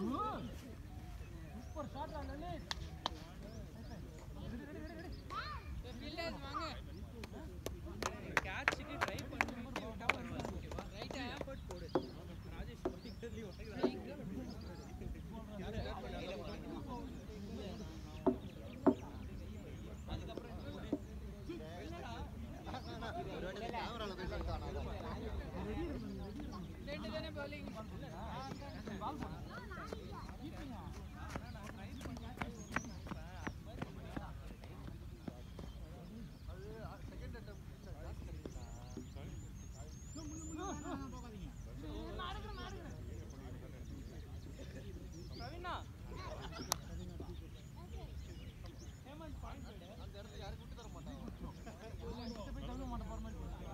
Super shot Lalit fielders வாங்க கேட்சுக்கு try பண்ணி விட்டா பரவாயில்ல ஓகேவா ரைட்டா எஃபர்ட் போடு ராஜேஷ் பர்டிகுலர்லி ரெண்டு தானே bowling பால் போடு கீப்பிங்க பிரவீனா போய் தவிர மாட்ட போற மாதிரி போடு.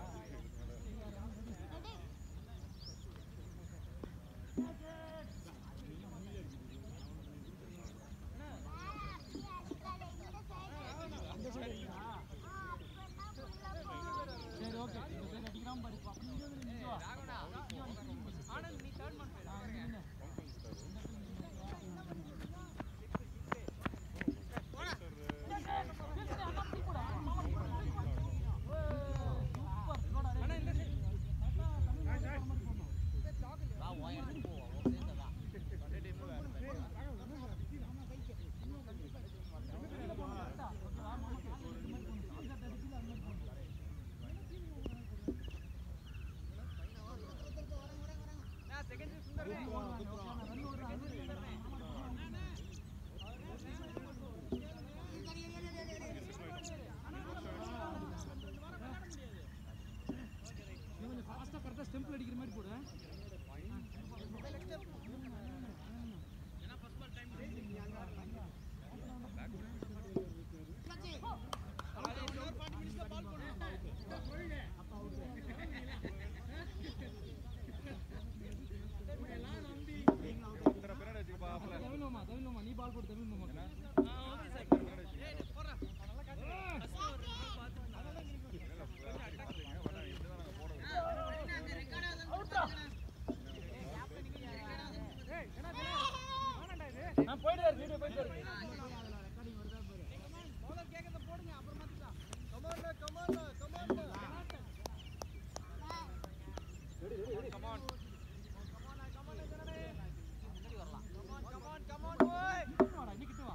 சரி ஓகே இந்த சைடு அடிக்கிறாம பாரு இப்ப அப்படி இங்க வந்து நின்னு வா. ஆனந்த் நீ தேர்ட் மந்த் ஆ, இங்க நின்னு. சூப்பர் ஸ்லோடா ஆனா இந்த side- நான் செகண்ட் சுந்தர் கொஞ்சம் ஃபாஸ்ட்டாக கரெக்டாக ஸ்டெம்பிள் அடிக்கிற மாதிரி போடு தமிழ் மாமா தமிழ் மாமா நீ பால் போடு தமிழ் மாமா நான் போயிட்டு இருக்கேன் வீடியோ போயிட்டு இருக்கேன் கிட்ட வாடா இன்னும் கிட்ட வா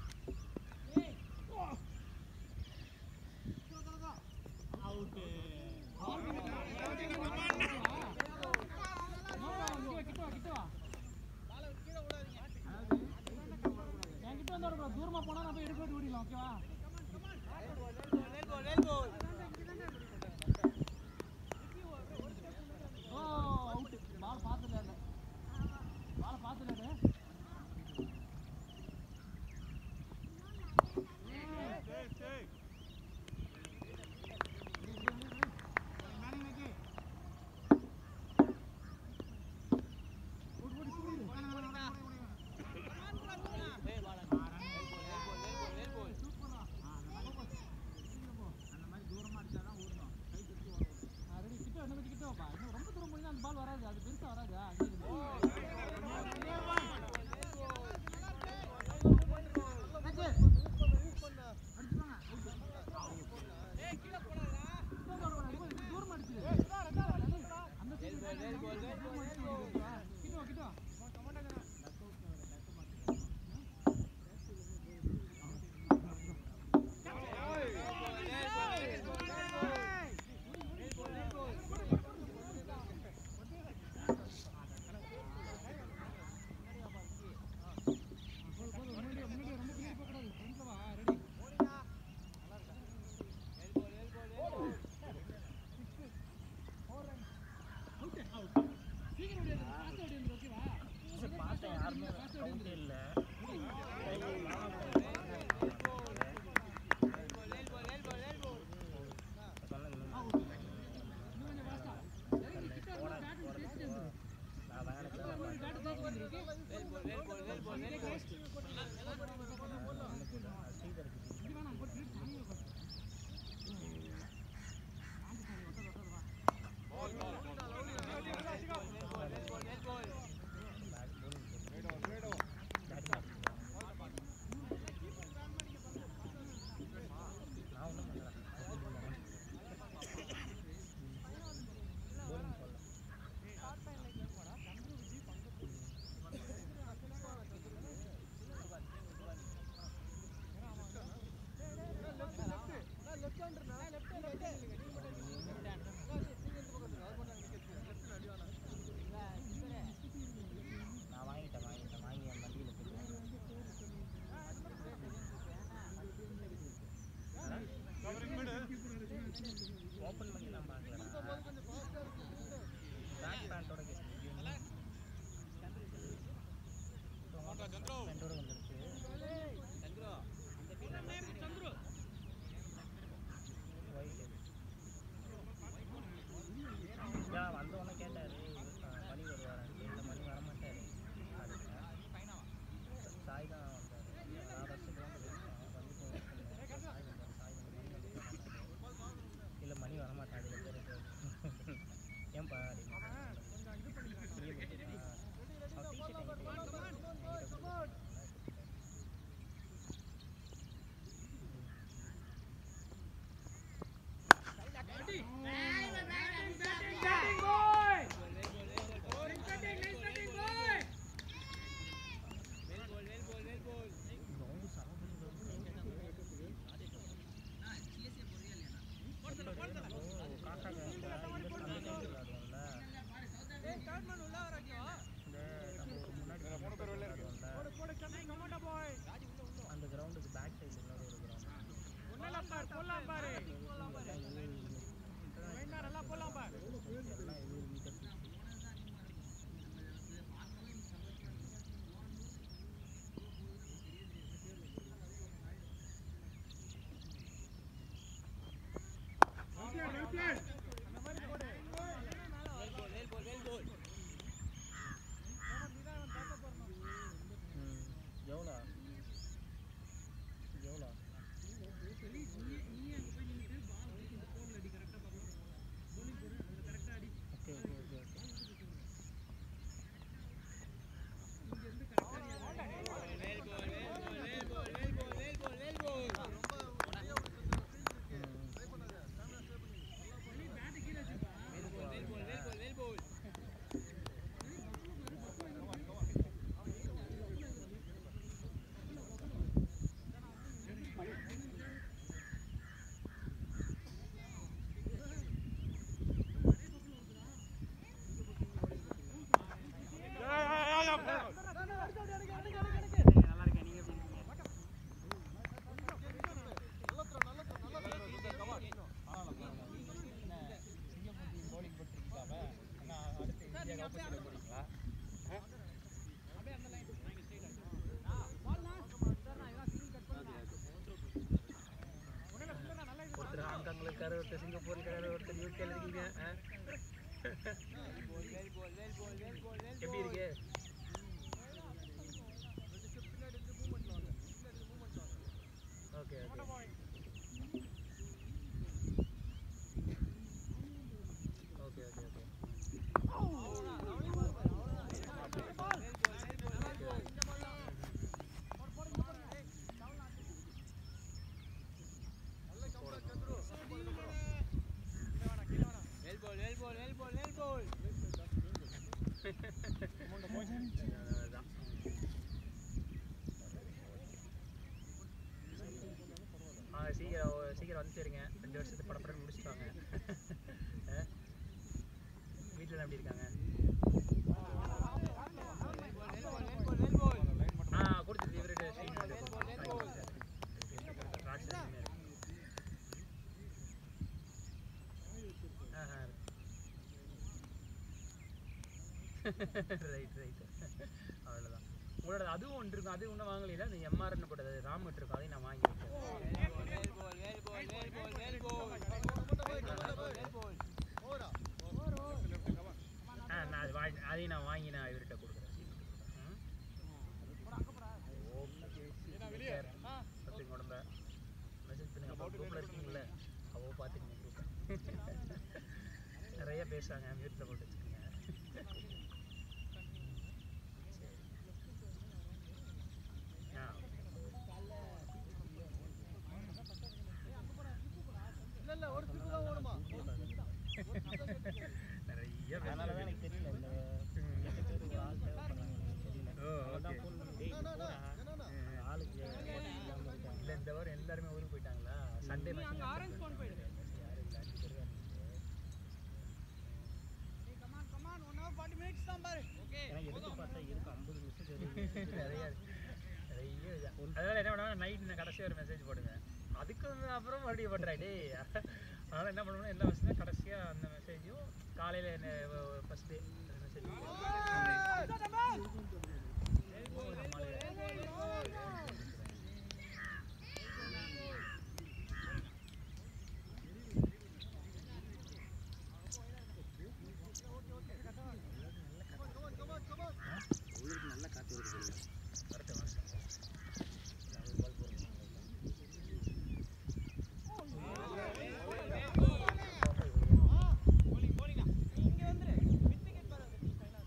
கிட்ட வா கிட்ட வா என்கிட்ட வந்து வரக்கூடாது தூரமா போனா நான் போய் எடுக்க ஓடிடலாம் ஓகேவா ஓ அவுட் பால் பார்த்துல இல்ல பால் பார்த்துல இல்ல ரெடி கிட்ட இன்னும் கொஞ்சம் கிட்ட வாப்பா இன்னும் ரொம்ப தூரம் போய் அந்த பால் வராது அது பெருசா வராது அங்கே இருந்து. தூரமா அடிச்சிரு. அந்த side தூரமா அடிச்சு ஓடிடு. கிட்ட வா, கிட்ட வா. போடலாம் பாரு வேண்டாம் நல்லா போடலாம் பாரு அந்த மாதிரி போடு வேல் போல் வேல் போல் வேல் போல் நீதான் அவன் தாக்க போறணும் எவ்வளோ எவ்வளோ okay okay okay well ball well ball well ball well ball well ball well ball well ball well ball well ball ஒருத்தர் ஹாங்காங்கில் இருக்காரு ஒருத்தர் சிங்கப்பூர் இருக்காரு ஒருத்தர் யூகேல இருக்கீங்க ஆ? வேல் ball well ball well ball well ball எப்படி இருக்கு okay okay okay okay okay well ball well ball well ball well ball அதான். ஆ சீக்கிரம் ஓ- சீக்கிரம் வந்து சேருங்க ரெண்டு வருஷத்துக்கு படப்படம் முடிச்சிட்டாங்க வீட்டில் எப்படி இருக்காங்க வேல் போல் ஆ கொடுத்துட்டு இவர்கிட்ட ஸ்ட்ரீம் ராட்சஸ் ஆஹா ரைட் ரைட் அவ்வளோதான் உங்களோட அதுவும் ஒன்று இருக்கும் அது ஒன்றும் வாங்கலையில அந்த எம்ஆர்னு போட்டது ராமட் இருக்கும் அதையும் நான் வாங்கி வைக்கிறேன் வேல் ball well ball well ball well ball well ball well போல் ஆ நான் அது வாங்கி அதையும் நான் வாங்கி நான் இவர்கிட்ட கொடுக்குறேன் ம்? ஓகே சரி. பார்த்துங்க உடம்ப மெசேஜ் பண்ணுங்க அப்போ குரூப்பில் இருக்கீங்களே அவ பார்த்துக்கங்க குரூப்பை நிறைய பேசுகிறாங்க மியூட்டில் போட்டு வச்சுக்கோங்க சரி ஆ நிறைய பேசுறாங்க. எனக்கு தெரியல இந்த ம். எட்டு பேர் ஒரு ஆள் தேவைப்படுறாங்க எனக்கு தெரியல ஓ, அதான் okay. ஃபோன் பண்ணி டேய் நீ போடா. ஆளுக்கு இல்லாம இருக்காங்க இல்ல இந்த வாரம் எல்லாருமே ஊருக்கு போயிட்டாங்களா சண்டே நீ அங்க ஆரஞ்சு கொண்டு போயிடு come on come on one hour forty minutes தான் பாரு ஓகே ஏன்னா எடுத்து பார்த்தா இருக்கு ஐம்பது மெசேஜ் வருது நிறைய இருக்கு. நிறைய இது. அதனால என்ன பண்ணுவேன் நைட் நான் கடைசியா ஒரு மெசேஜ் போடுவேன் அதுக்கு வந்து அப்புறம் மறுபடியும் பண்றேன் டேய் அதனால என்ன பண்ணுவேன் எல்லா மெசேஜும் கடைசியா அந்த மெசேஜையும் காலையில ஃபர்ஸ்ட் டே மெசேஜ் ஊருக்கு நல்ல காற்று வருது அடுத்த மாசம் இங்க வந்துரு மிட் விக்கெட் பாரு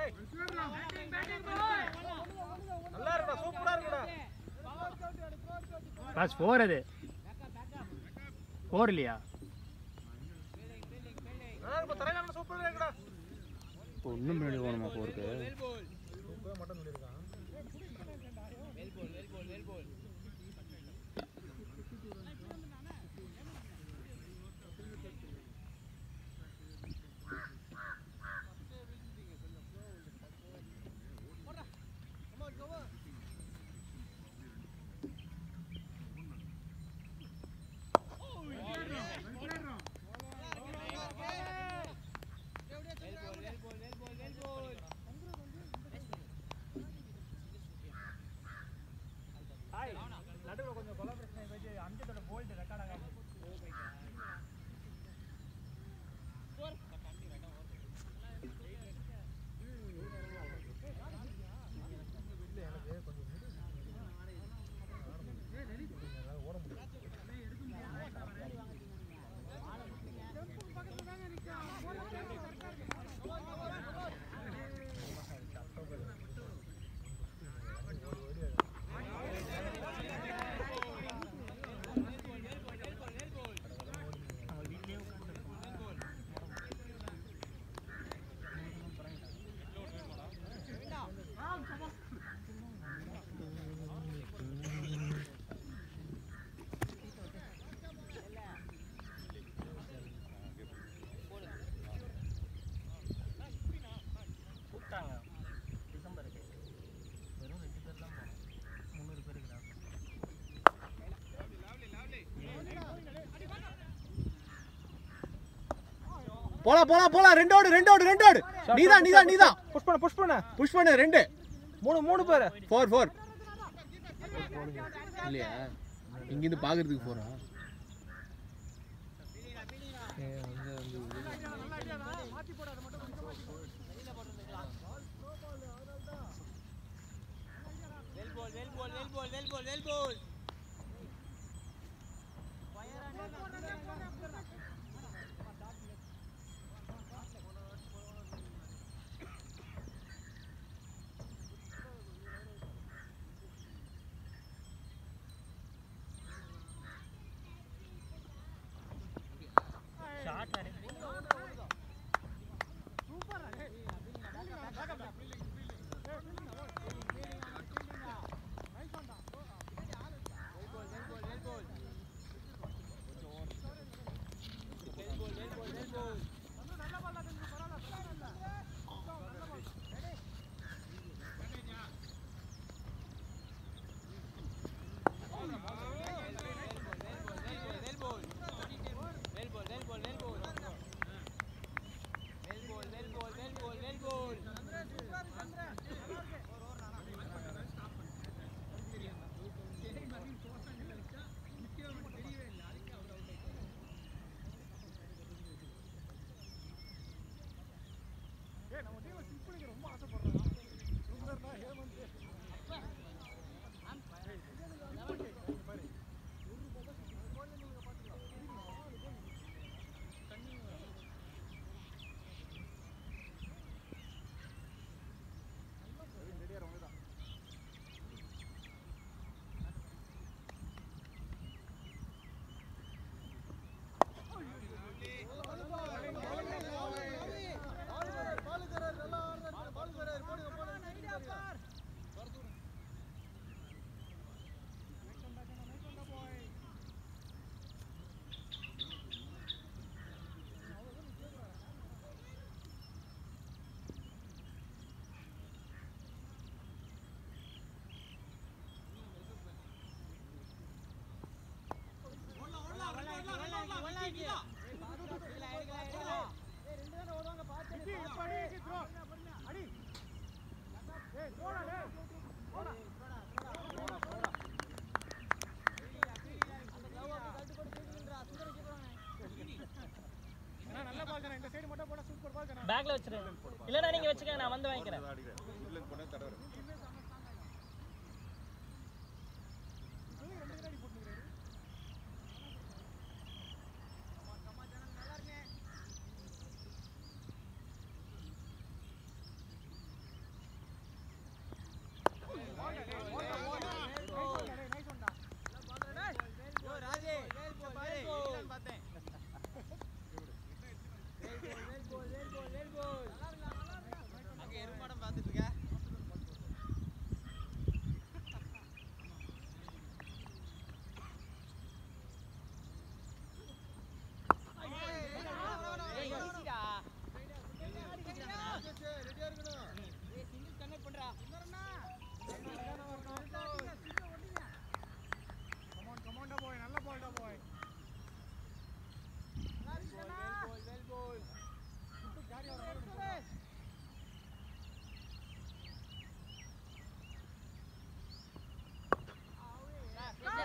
நல்லா இருக்குடா சூப்பரா இருக்குடா ராஜ் ஃபோர் அது ஃபோர் இல்லையா நல்லா இருக்கு தரங்க சூப்பரா இருக்குடா இப்போ இன்னும் முன்னாடி போகணுமா போருக்கு வெல் போல் சூப்பரா மட்டும் சொல்லியிருக்கான் well ball well ball well ball well ball well ball well ball well ball hi நடுவில் கொஞ்சம் கொலை பிரச்சனை போயிட்டு அஞ்சத்தோட போல்ட் ரெக்கார்ட் ஆகாது கூப்பிட்டாங்க டிசம்பருக்கு வெறும் ரெண்டு பேர் தான் போனோம் முந்நூறு பேருக்கு தான் போலாம் போலாம் போலாம் ரெண்டோடு ரெண்டோடு ரெண்டோடு நீதான் நீதான் நீதான் புஷ் பண்ண புஷ் பண்ண புஷ் பண்ணு ரெண்டு மூணு மூணு பேர் ஃபோர் ஃபோர் இல்லையா இங்கிருந்து பாக்குறதுக்கு போறா well ball well ball well ball well ball well ball short well ball well ball well ball well ball well ball well ball well ball well ball பேக்ல வச்சிரு இல்லைன்னா நீங்க வச்சுக்க நான் வந்து வாங்கிக்கிறேன்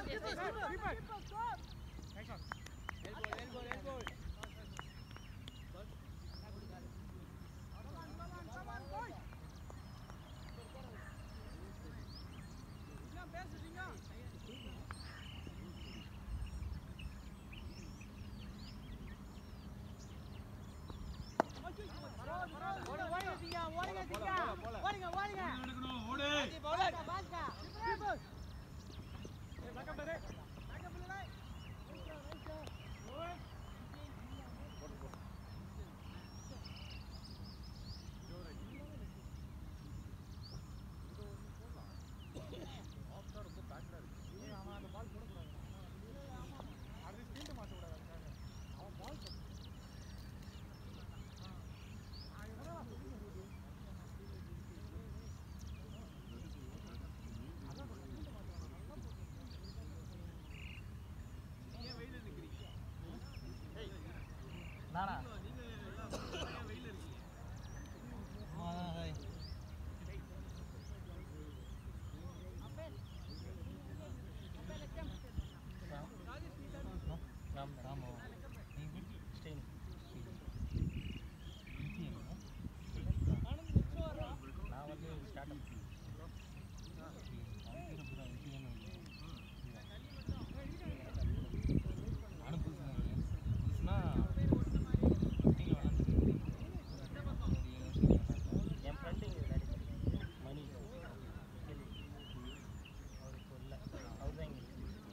நானா ராம் ராம் ஸ்டெயின் நான் வந்து ஸ்டார்ட் அப் என் ஃப்ரெண்டு மணி அவருக்கு இல்லை அவர் தான் இங்கே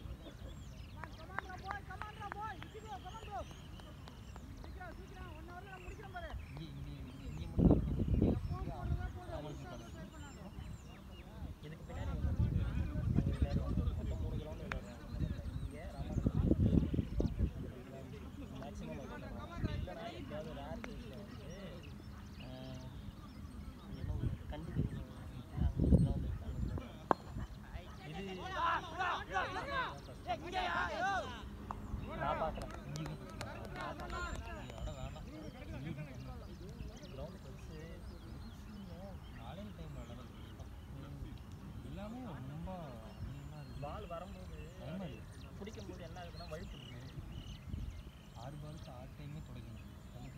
இதுக்கு பின்னாடி வந்து அங்கே விளையாடுவாங்க மொத்தம் மூணு கிரவுண்டு விளையாடுவாங்க இங்கே ராமநாதபுரம் மேக்ஸிமம் இல்லைனா எப்பயாவது ரேர் கேஸில் வந்து ஆஹ், என்ன ஒரு கண்டி அங்கே கிரவுண்டு இது நான் பார்க்குறேன் கிரவுண்டு பெருசு காலையில் டைம் எல்லாமே ரொம்ப பால் வரும்போது பிடிக்கும்போது என்ன ஆகுதுன்னா வழி பிடிக்கும் ஆறு பாலுக்கு ஆறு டைமே தொடக்கணும் தண்ணி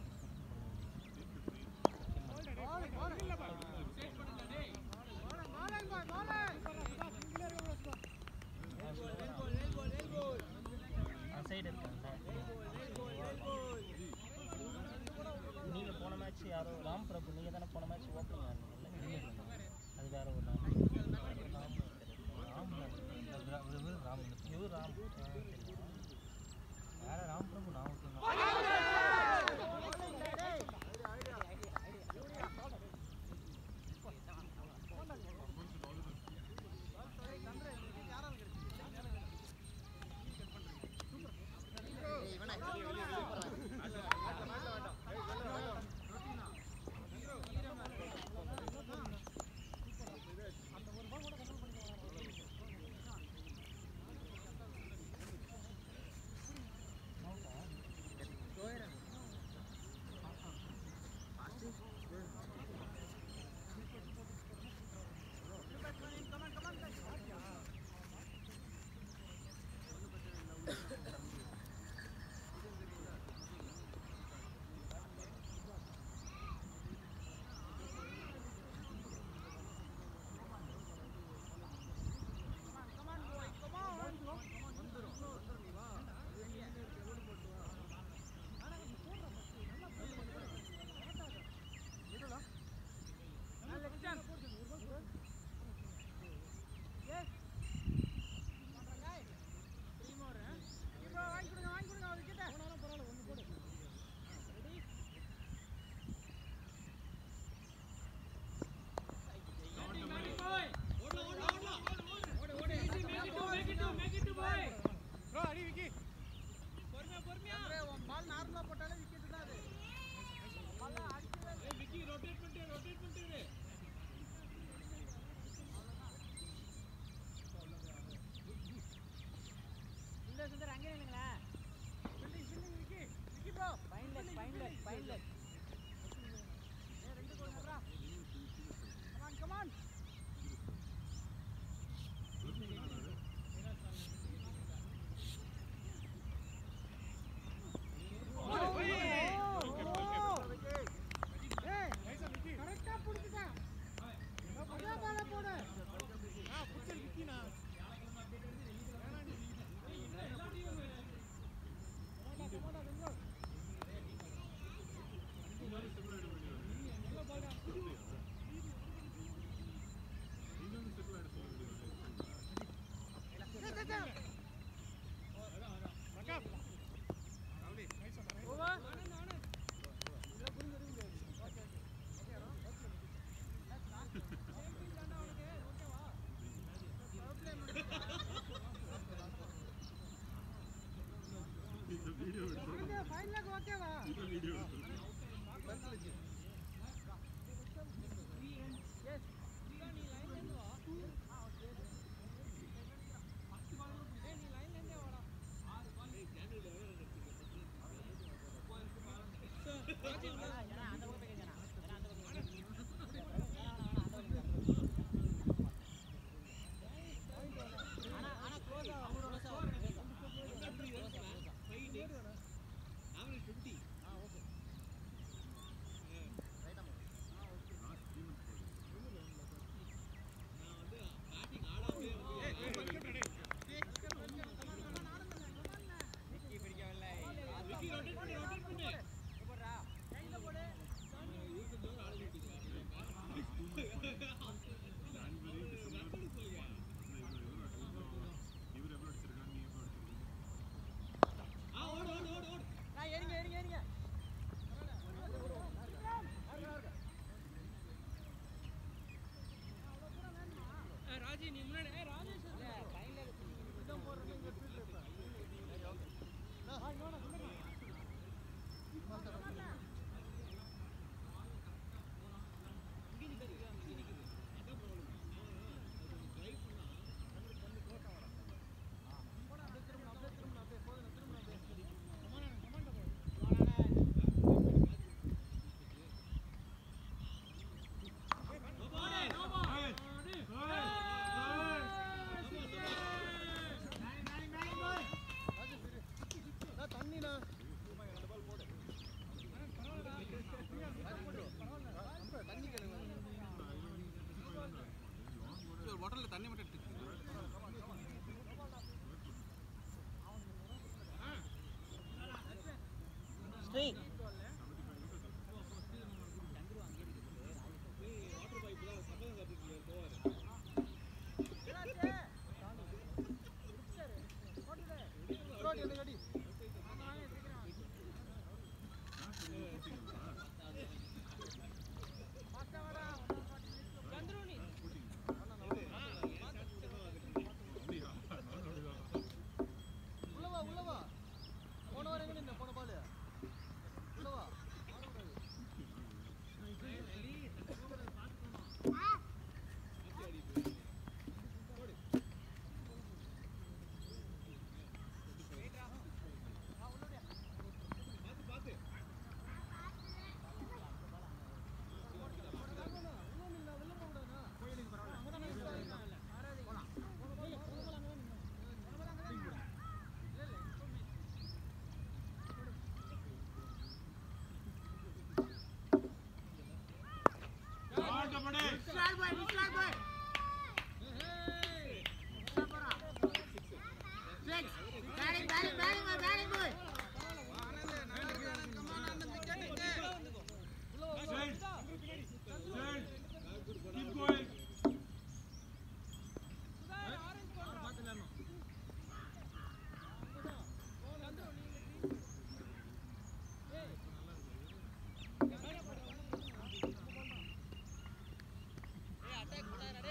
சைடு இருக்காங்க நீங்க போன மேட்ச் யாரோ ராம் பிரபு நீங்க தானே போன மேட்ச் ஓப்பனிங் ஆனீங்கல்ல அது வேற ஒரு ராம் ராம் ராம் ராம் இவர் ராம் ஆ, தெரியும். வேற ராம் பிரபு நான் ஒருத்தன் ராஜி நீ முன்னாடி ஏய், ராஜேஷ் ஒரு பாட்டில் தண்ணி மட்டும் எடுத்து ஸ்ரீ உள்ளவா உள்ளவா போன வாரம் எங்க நின்ன போன பால் உள்ளவா ஏய் அட்டாக் பண்ணாதடா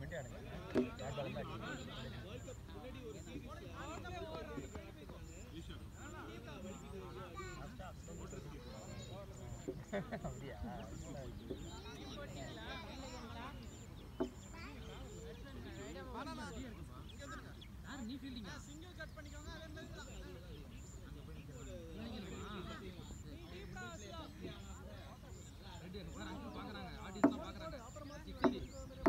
சொல்லிட்டே ஆடுங்க பேட் பால் தான் அப்படியா யார் நீ ஃபீல்டிங்கா ரெடி இருக்கு பாரு அங்கிள் பாக்குறாங்க ஆடியன்ஸ்லாம் பாக்குறாங்க சிக்ஸ் அடி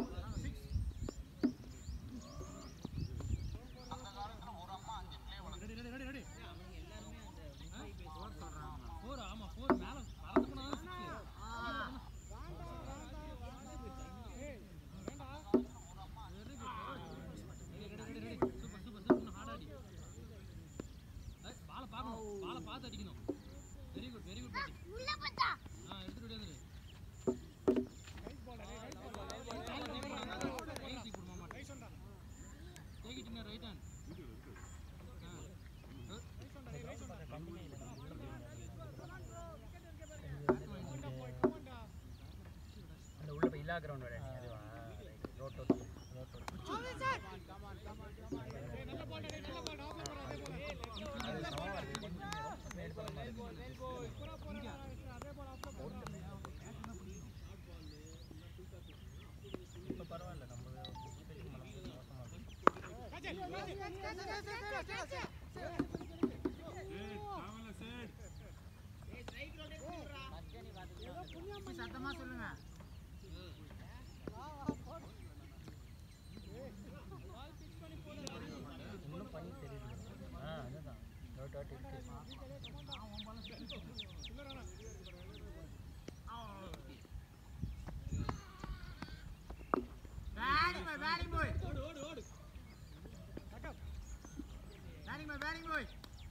ready ready ready ready four ஆமா ஃபோர் மேல பறந்து போனா தான் சூப்பர் சூப்பர் சூப்பர் இன்னும் ஹார்ட் அடி பாலை பார்க்கணும் பாலை பார்த்து அடிக்கணும் very good very good batting ஆ எடுத்துட்டு ஓடியாந்துரு Take it in your right hand. அந்த உள்ள போய் இல்லா கிரவுண்ட் விளையாடி அதுவா ரோட் ரோட் ரோட் ரோட் அது சமமா இருக்கு கொஞ்சம் மேடு பக்கமா இருக்கு இப்போ பரவாயில்ல நம்ம பேசும் நமக்கு மோசமா இருக்கு இன்னும் பண்ணி தெரியுது ஆ அதுதான் ரோட் ரோட் இருக்கு Batting boy, batting boy. Batting boy, batting boy.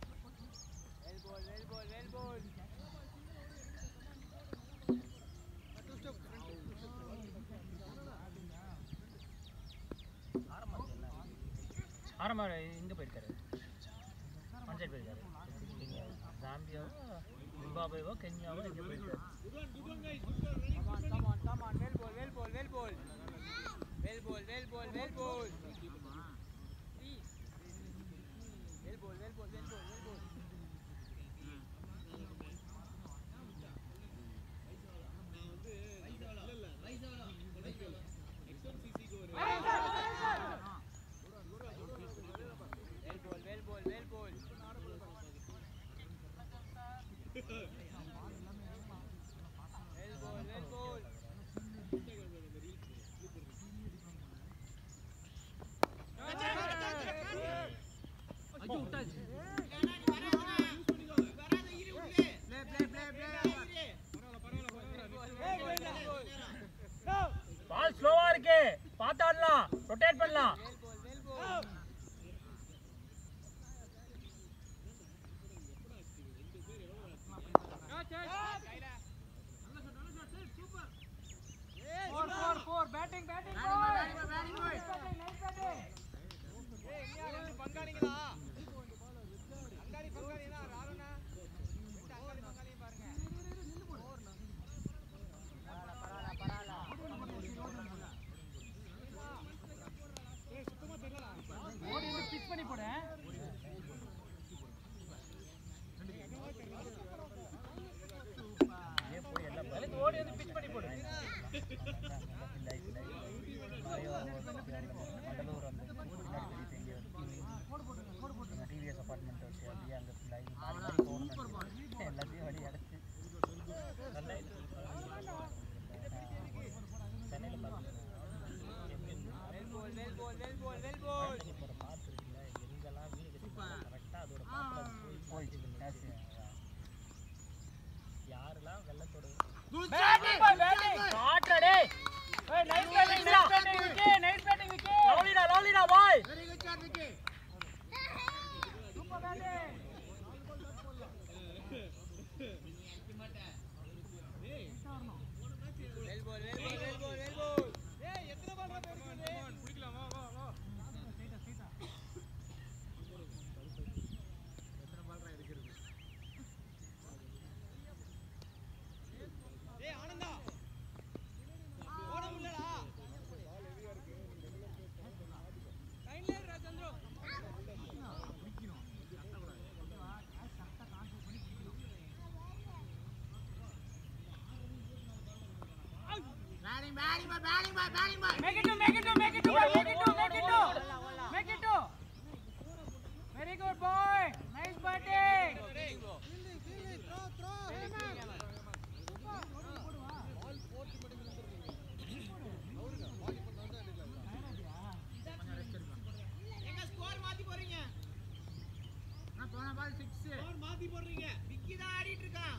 ஆரம்பம் இங்கே போயிருக்காரு பஞ்சாயத்து போயிருக்காரு ஜாம்பியாவோ ஜிம்பாபேவோ கென்யாவோ எங்கே போயிருக்காரு Come on, come on, well ball, well ball, well ball. Well ball, well ball, well ball. Please. Well ball, well ball, well ball, well ball. Well ball, well ball, well ball. Well ball, well ball. ஐயோ விட்டாச்சு Play, play, play, play. பால் ஸ்லோவா இருக்கு பார்த்து ஆடலாம் rotate பண்ணலாம் four four four batting batting ஓடி வந்து pitch பண்ணி போடு ஏன் போய் எல்லாம் அதுக்கு ஓடி வந்து பிச் பண்ணி போடு கடலூர் அந்த பின்னாடி பெரிய டிவிஎஸ் அப்பார்ட்மெண்ட் வச்சு அப்படியே அங்கே ஃபுல்லாகி மாறி மாறி போகணும் எல்லாத்தையும் வழி அடைச்சு நல்லா சென்னையில் பார்த்தீங்கன்னா குழந்தைங்க போகிற பாத்து இருக்குல்ல எங்கெல்லாம் வீடு கட்டி கரெக்டாக அதோட பாத்திரம் போயிடுச்சு மேட்ச் யாரெல்லாம் வெள்ளத்தோட காட்டுறடே nice batting nice batting Vicky nice batting Vicky லவ்லிடா லவ்லிடா boy Very good shot, Vicky. Well ball, well ball, well ball, well ball. Make it two, make it two, make it two, boy, make it two, make it two. Make it two. Very good, boy. Nice batting. போன பால் six மாத்தி போடுறீங்க விக்கி தான் ஆடிட்டு இருக்கான்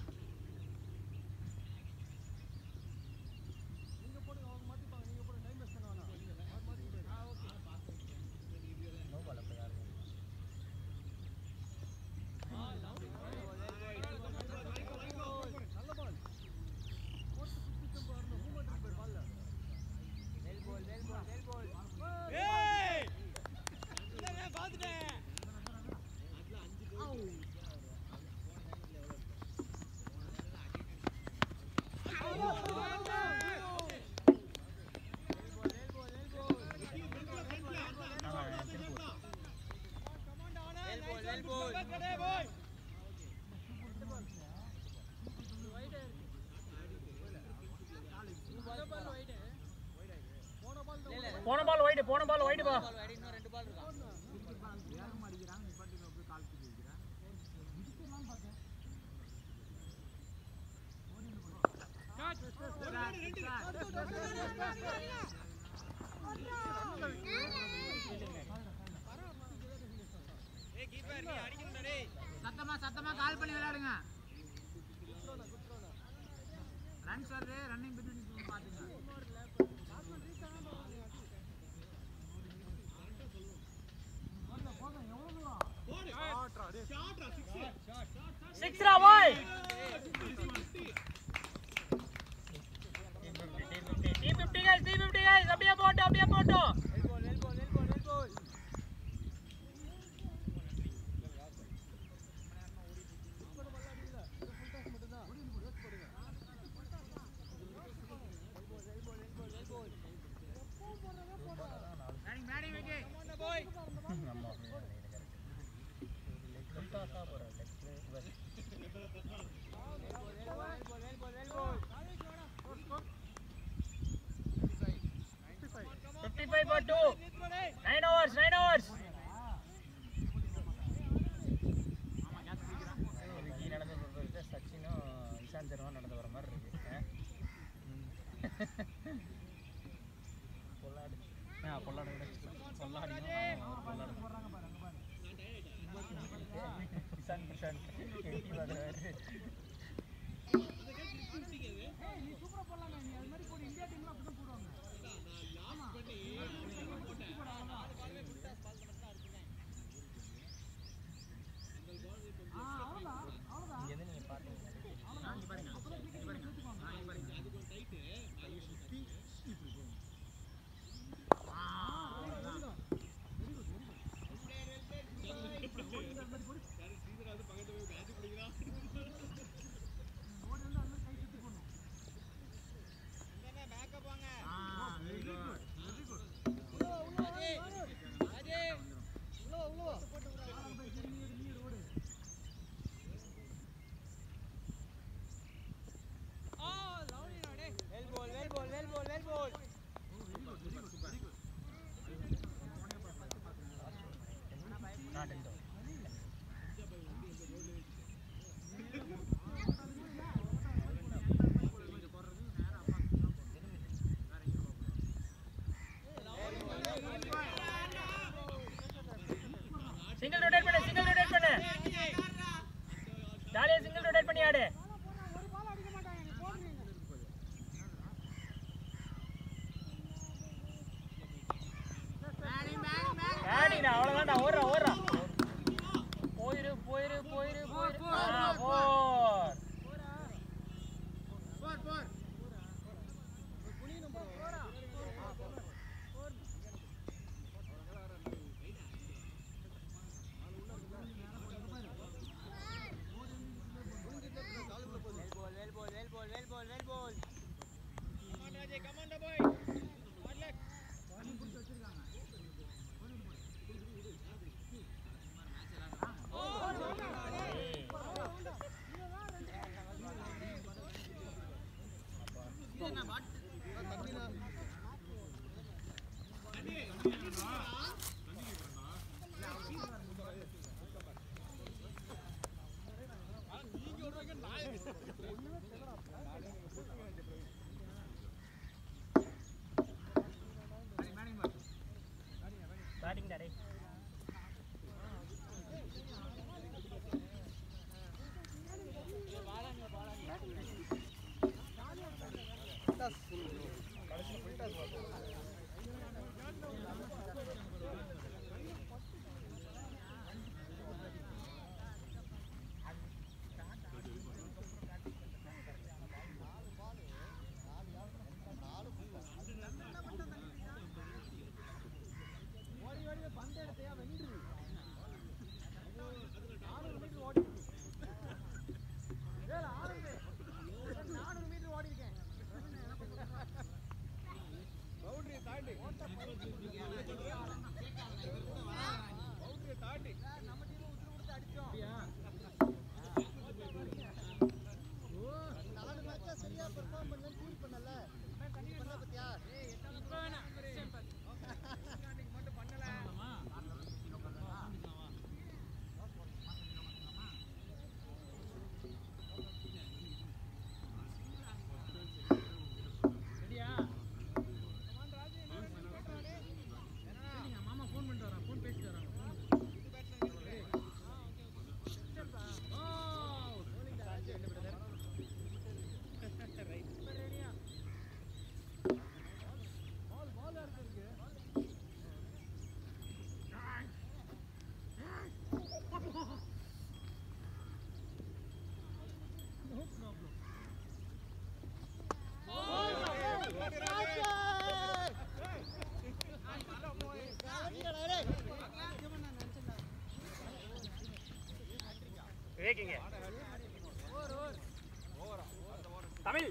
நீங்க போடுங்க அவங்க மாத்திப்பாங்க நீங்க போடுங்க டைம் வேஸ்ட் பண்ண வேணாம் அவர் மாத்திக்கிட்டாரு நோ பால் அப்போ யாரும் நல்ல பால் போட்டு சுத்தி வரணும் மூவ்மெண்ட் இருக்கு பால்ல well ball well ball well ball ஏய் இல்லங்க பாத்துட்டேன் வெல் பால் வெல் பால் போன பால் வைடு போன பால் வைடு பா பால் வாடி இன்னும் ரெண்டு பால் இருக்கான் சத்தமா சத்தமா கால் பண்ணி விளையாடுங்க ரன்ஸ் வருது ரன்னிங் பிட்வீன் பாத்துங்க சிக்ஸ் ரா பாய் டி ஃபிஃப்டி கைஸ் டி ஃபிஃப்டி கைஸ் அப்படியே போட்டு அப்படியே போட்டு well ball well ball well ball well ball batting batting வைக்கே பாய் ஆமாம் புல்டாஸாக போகிறார் well ball well ball well ball fifty five for two nine hours nine hours Vicky நடந்து போகிறது சச்சினும் இஷாந்த் சர்மா நடந்து வர மாதிரி இருக்கு ஆ? பொல்லாடு ஆ பொல்லாடு கூட பொல்லாடியும் ஒரு பொல்லாடு இஷாந்த் பிரசாந்த் எட்டி பார்க்குறாரு நீ சூப்பரா போடலாமே நீ அது மாதிரி போடு இந்தியா டீம்ல அப்படிதான் போடுவாங்க ஆ அவ்வளவுதான் அவ்வளவுதான் இங்கேருந்து நீங்கள் பார்த்தீங்கன்னா well ball well ball well ball well ball not into single rotate பண்ணு சிங்கிள் ரொட்டேட் பண்ணு ஜாலியா சிங்கிள் ரொட்டேட் பண்ணி ஆடு ஒரு பால் அடிக்க மாட்டாங்க நீ போடுறீங்க பேட்டிங்டா அவ்வளவுதான்டா ஓடுறா ஓடுறா போயிரு போயிரு போயிரு போயிரு ஆ four four four well ball well ball well ball well ball well ball batting டே மாமா ஃபோன் பண்ணிட்டு வரேன் ஃபோன் பேசிட்டு வரேன் விவேக்கிங்க தமிழ்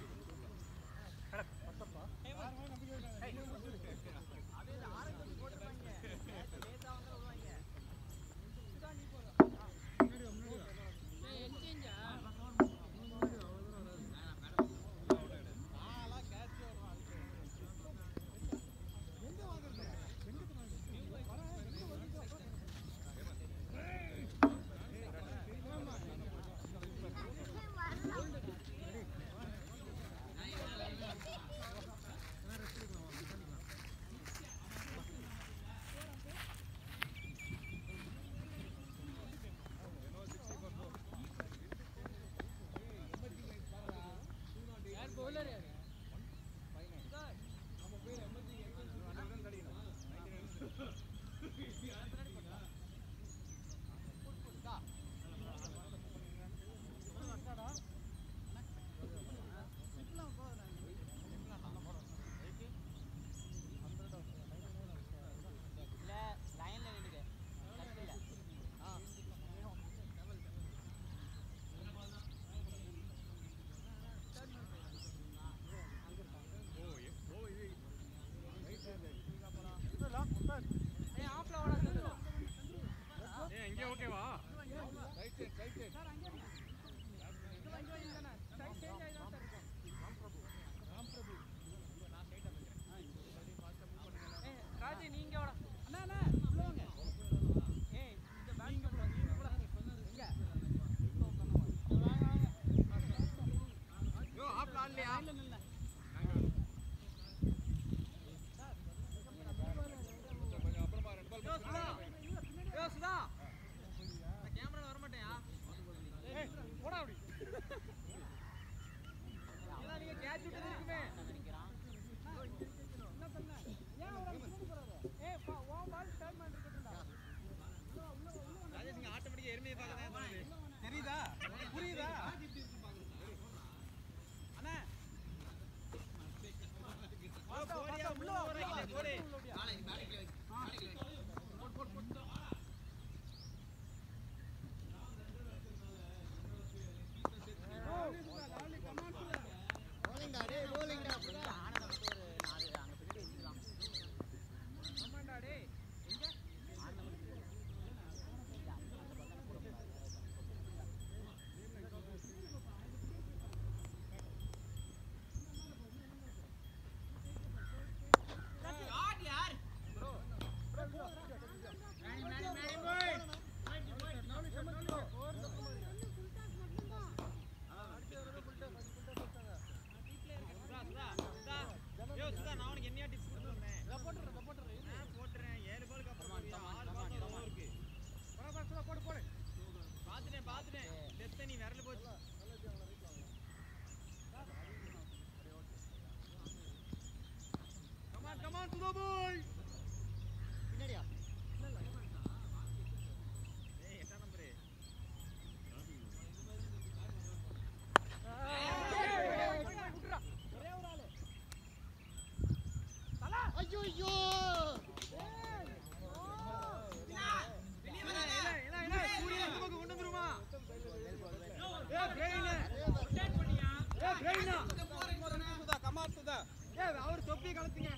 அவர் தொப்பி கலத்துங்க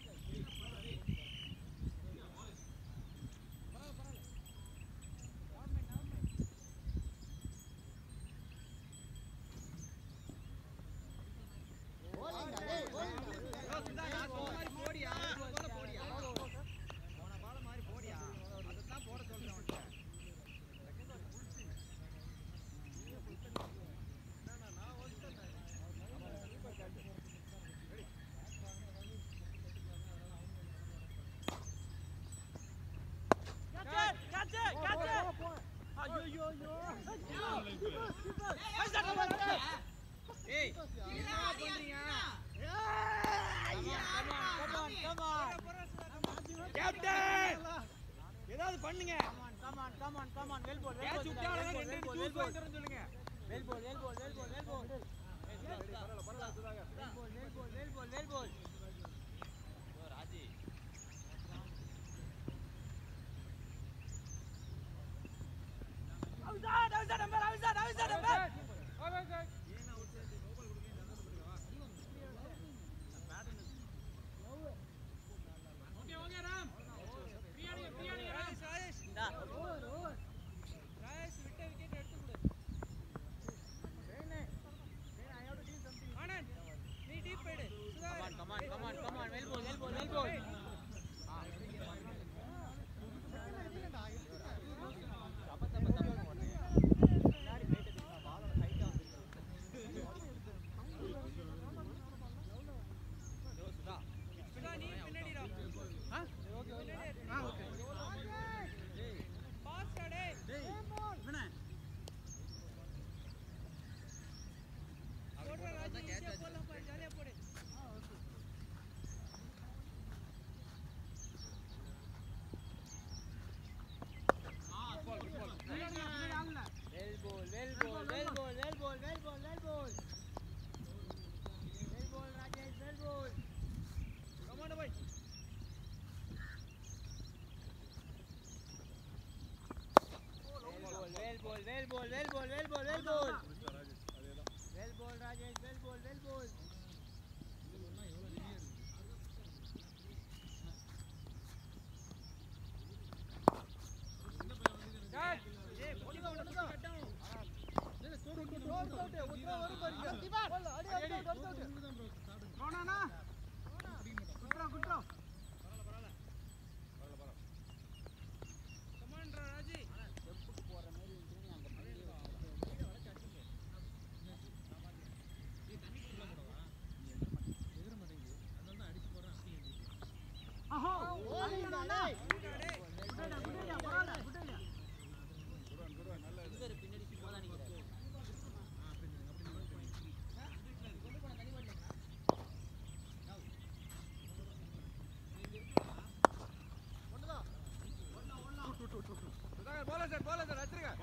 ஏதாவது பண்ணுங்க கேட்ச் விட்டா அவ்வளவுதான், ரெண்டு ரெண்டு தூக்கி வாங்கி தரேன்னு சொல்லுங்க போல சார் போல சார் அடிச்சிருங்க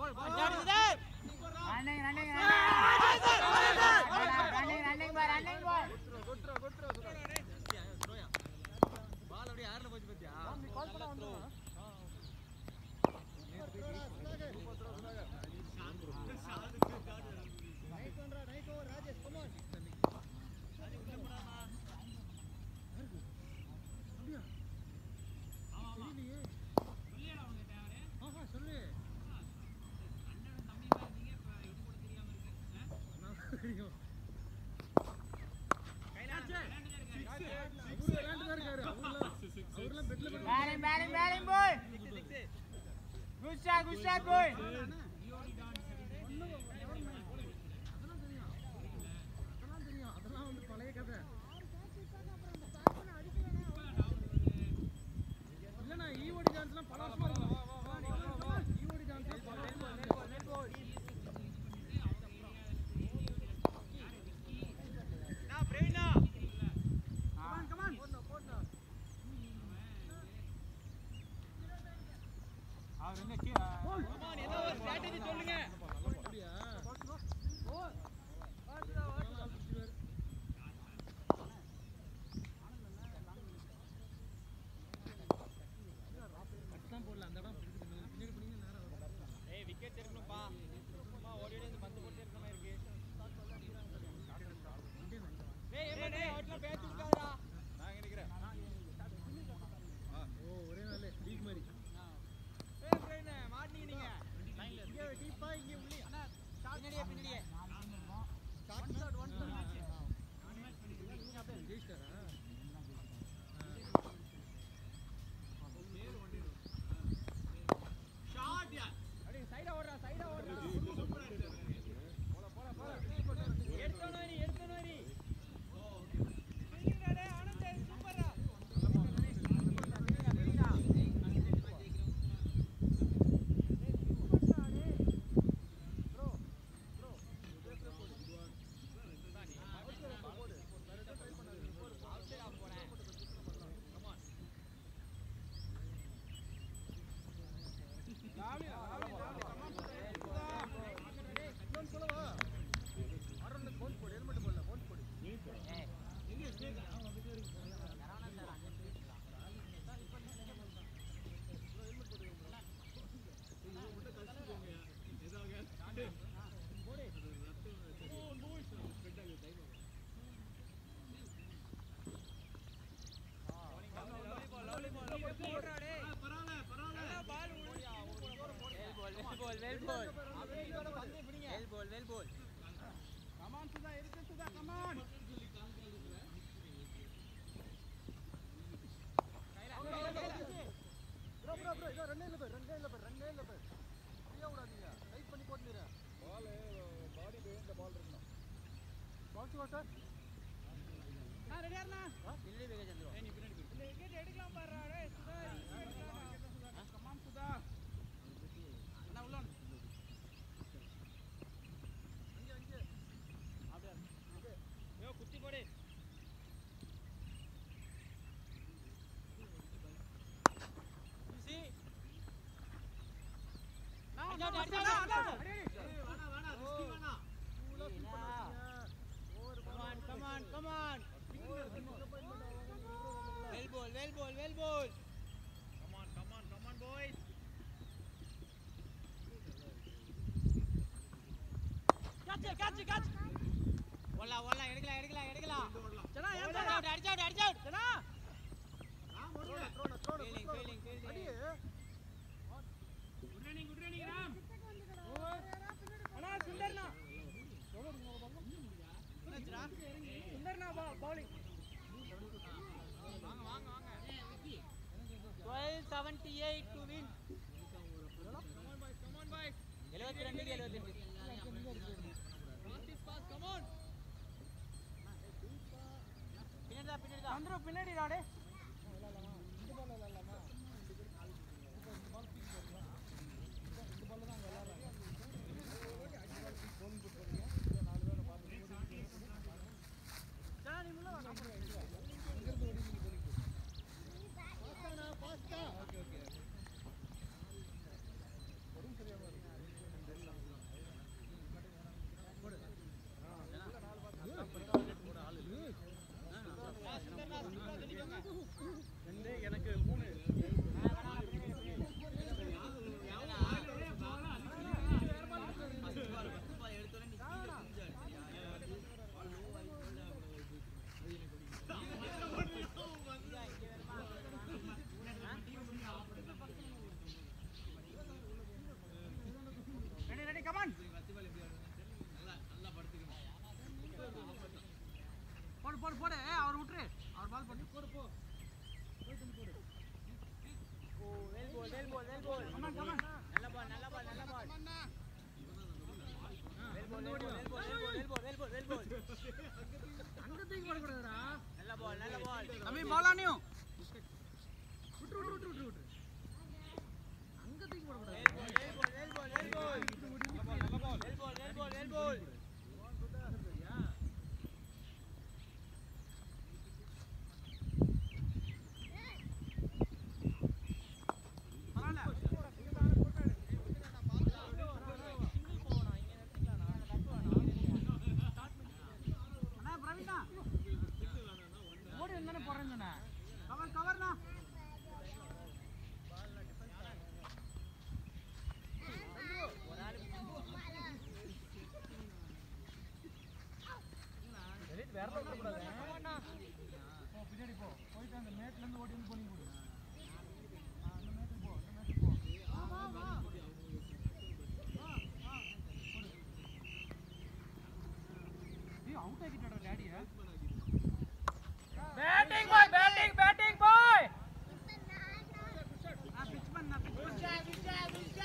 Batting, batting, batting, boy. Good shot, good shot, boy. இல்லண்ணா ஈவோடி டான்ஸ்லாம் பல வருஷமா இருக்கும் ஈவோடி டான்ஸ்லாம் பல வருஷமா இருக்கு Now, Prerna. கமான் கமான் பின்னாடி பேக்கேஜ் வந்துரும் Come on, come on, come on. Well ball, well ball, well ball. ஓடலாம், ஓடலாம், எடுக்கலாம், எடுக்கலாம், எடுக்கலாம். Aடிச்சு out, அடிச்சு out, அடிச்சு out. Fielding, fielding, fielding. என்னாச்சுடா? Twelve seventy-eight to win. எழுபத்தி ரெண்டுக்கு எழுபத்தி ரெண்டு பின்னாடிதான் பின்னாடிதான் வந்துடும் பின்னாடி ராடே போடு போடு போடு ஏ அவர் விட்டுரு அவர் பால் போட்டு போடு போ ஓ well ball well ball well ball come on come on நல்ல பால் நல்ல பால் நல்ல ball well ball well ball well ball well ball well ball well ball அங்க தூக்கி போட கூடாதுடா நல்ல பால் நல்ல பால் தம்பி பாலானியும் விட்டு விட்டு விட்டு விட்டு அங்க தூக்கி போட கூடாது well ball well ball well ball well ball well ball well ball அண்ணா பிரவீனா ஓடி வந்தானே போறேன்னு சொன்னேன் கவர் கவர்னா பின்னாடி போ போயிட்டு அந்த மேட்ல இருந்து ஓடி வந்து போனீங்க போடு அந்த மேட்டுக்கு போ அந்த மேட்டுக்கு போ வா வா ஏய் அவுட் ஆக்கிட்டாடா டாடியா batting boy batting batting boy ஆ பிட்ச் பண்ண பிட்ச் பண்ண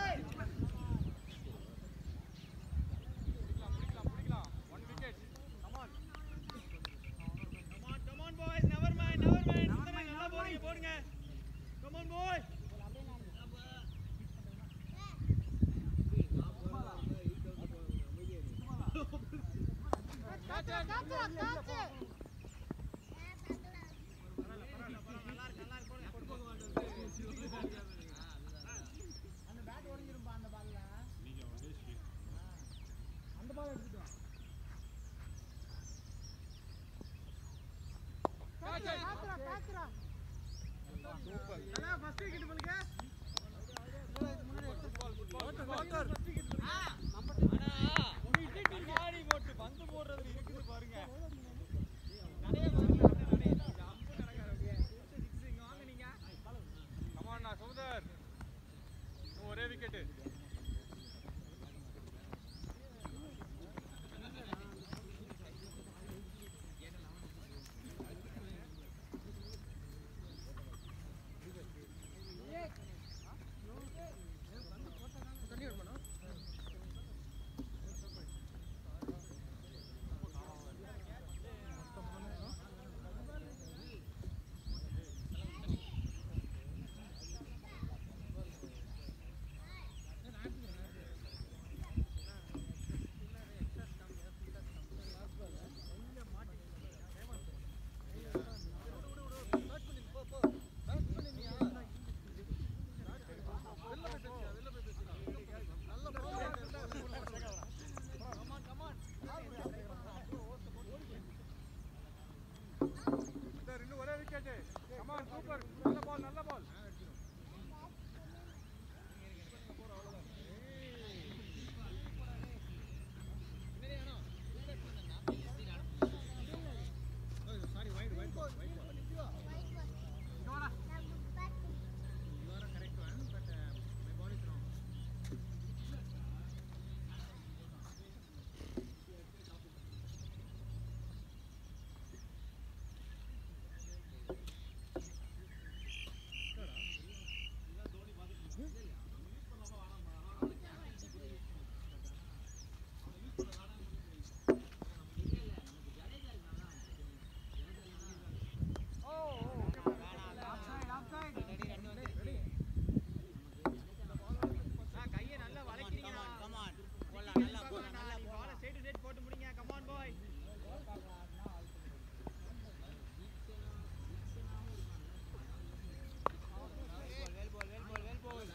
ஃபர்ஸ்ட் விக்கெட் போலுங்க ஒரே விக்கெட்டு ஆ இன்னும் ஒரே விக்கெட் கமான் சூப்பர் நல்ல பால் நல்ல பால் கையை நல்லா வளைக்கிறீங்க கமான் போடலாம் நல்லா போடலாம் நல்லா போடலாம் சைடு ரேட் போட்டு முடிங்க come on boy well ball well ball well ball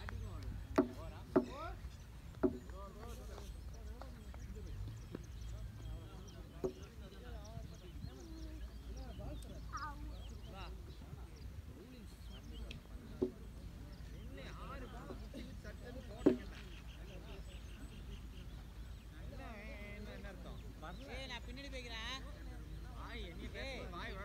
ஏய் நான் பின்னாடி போய்க்கிறேன் ஏய்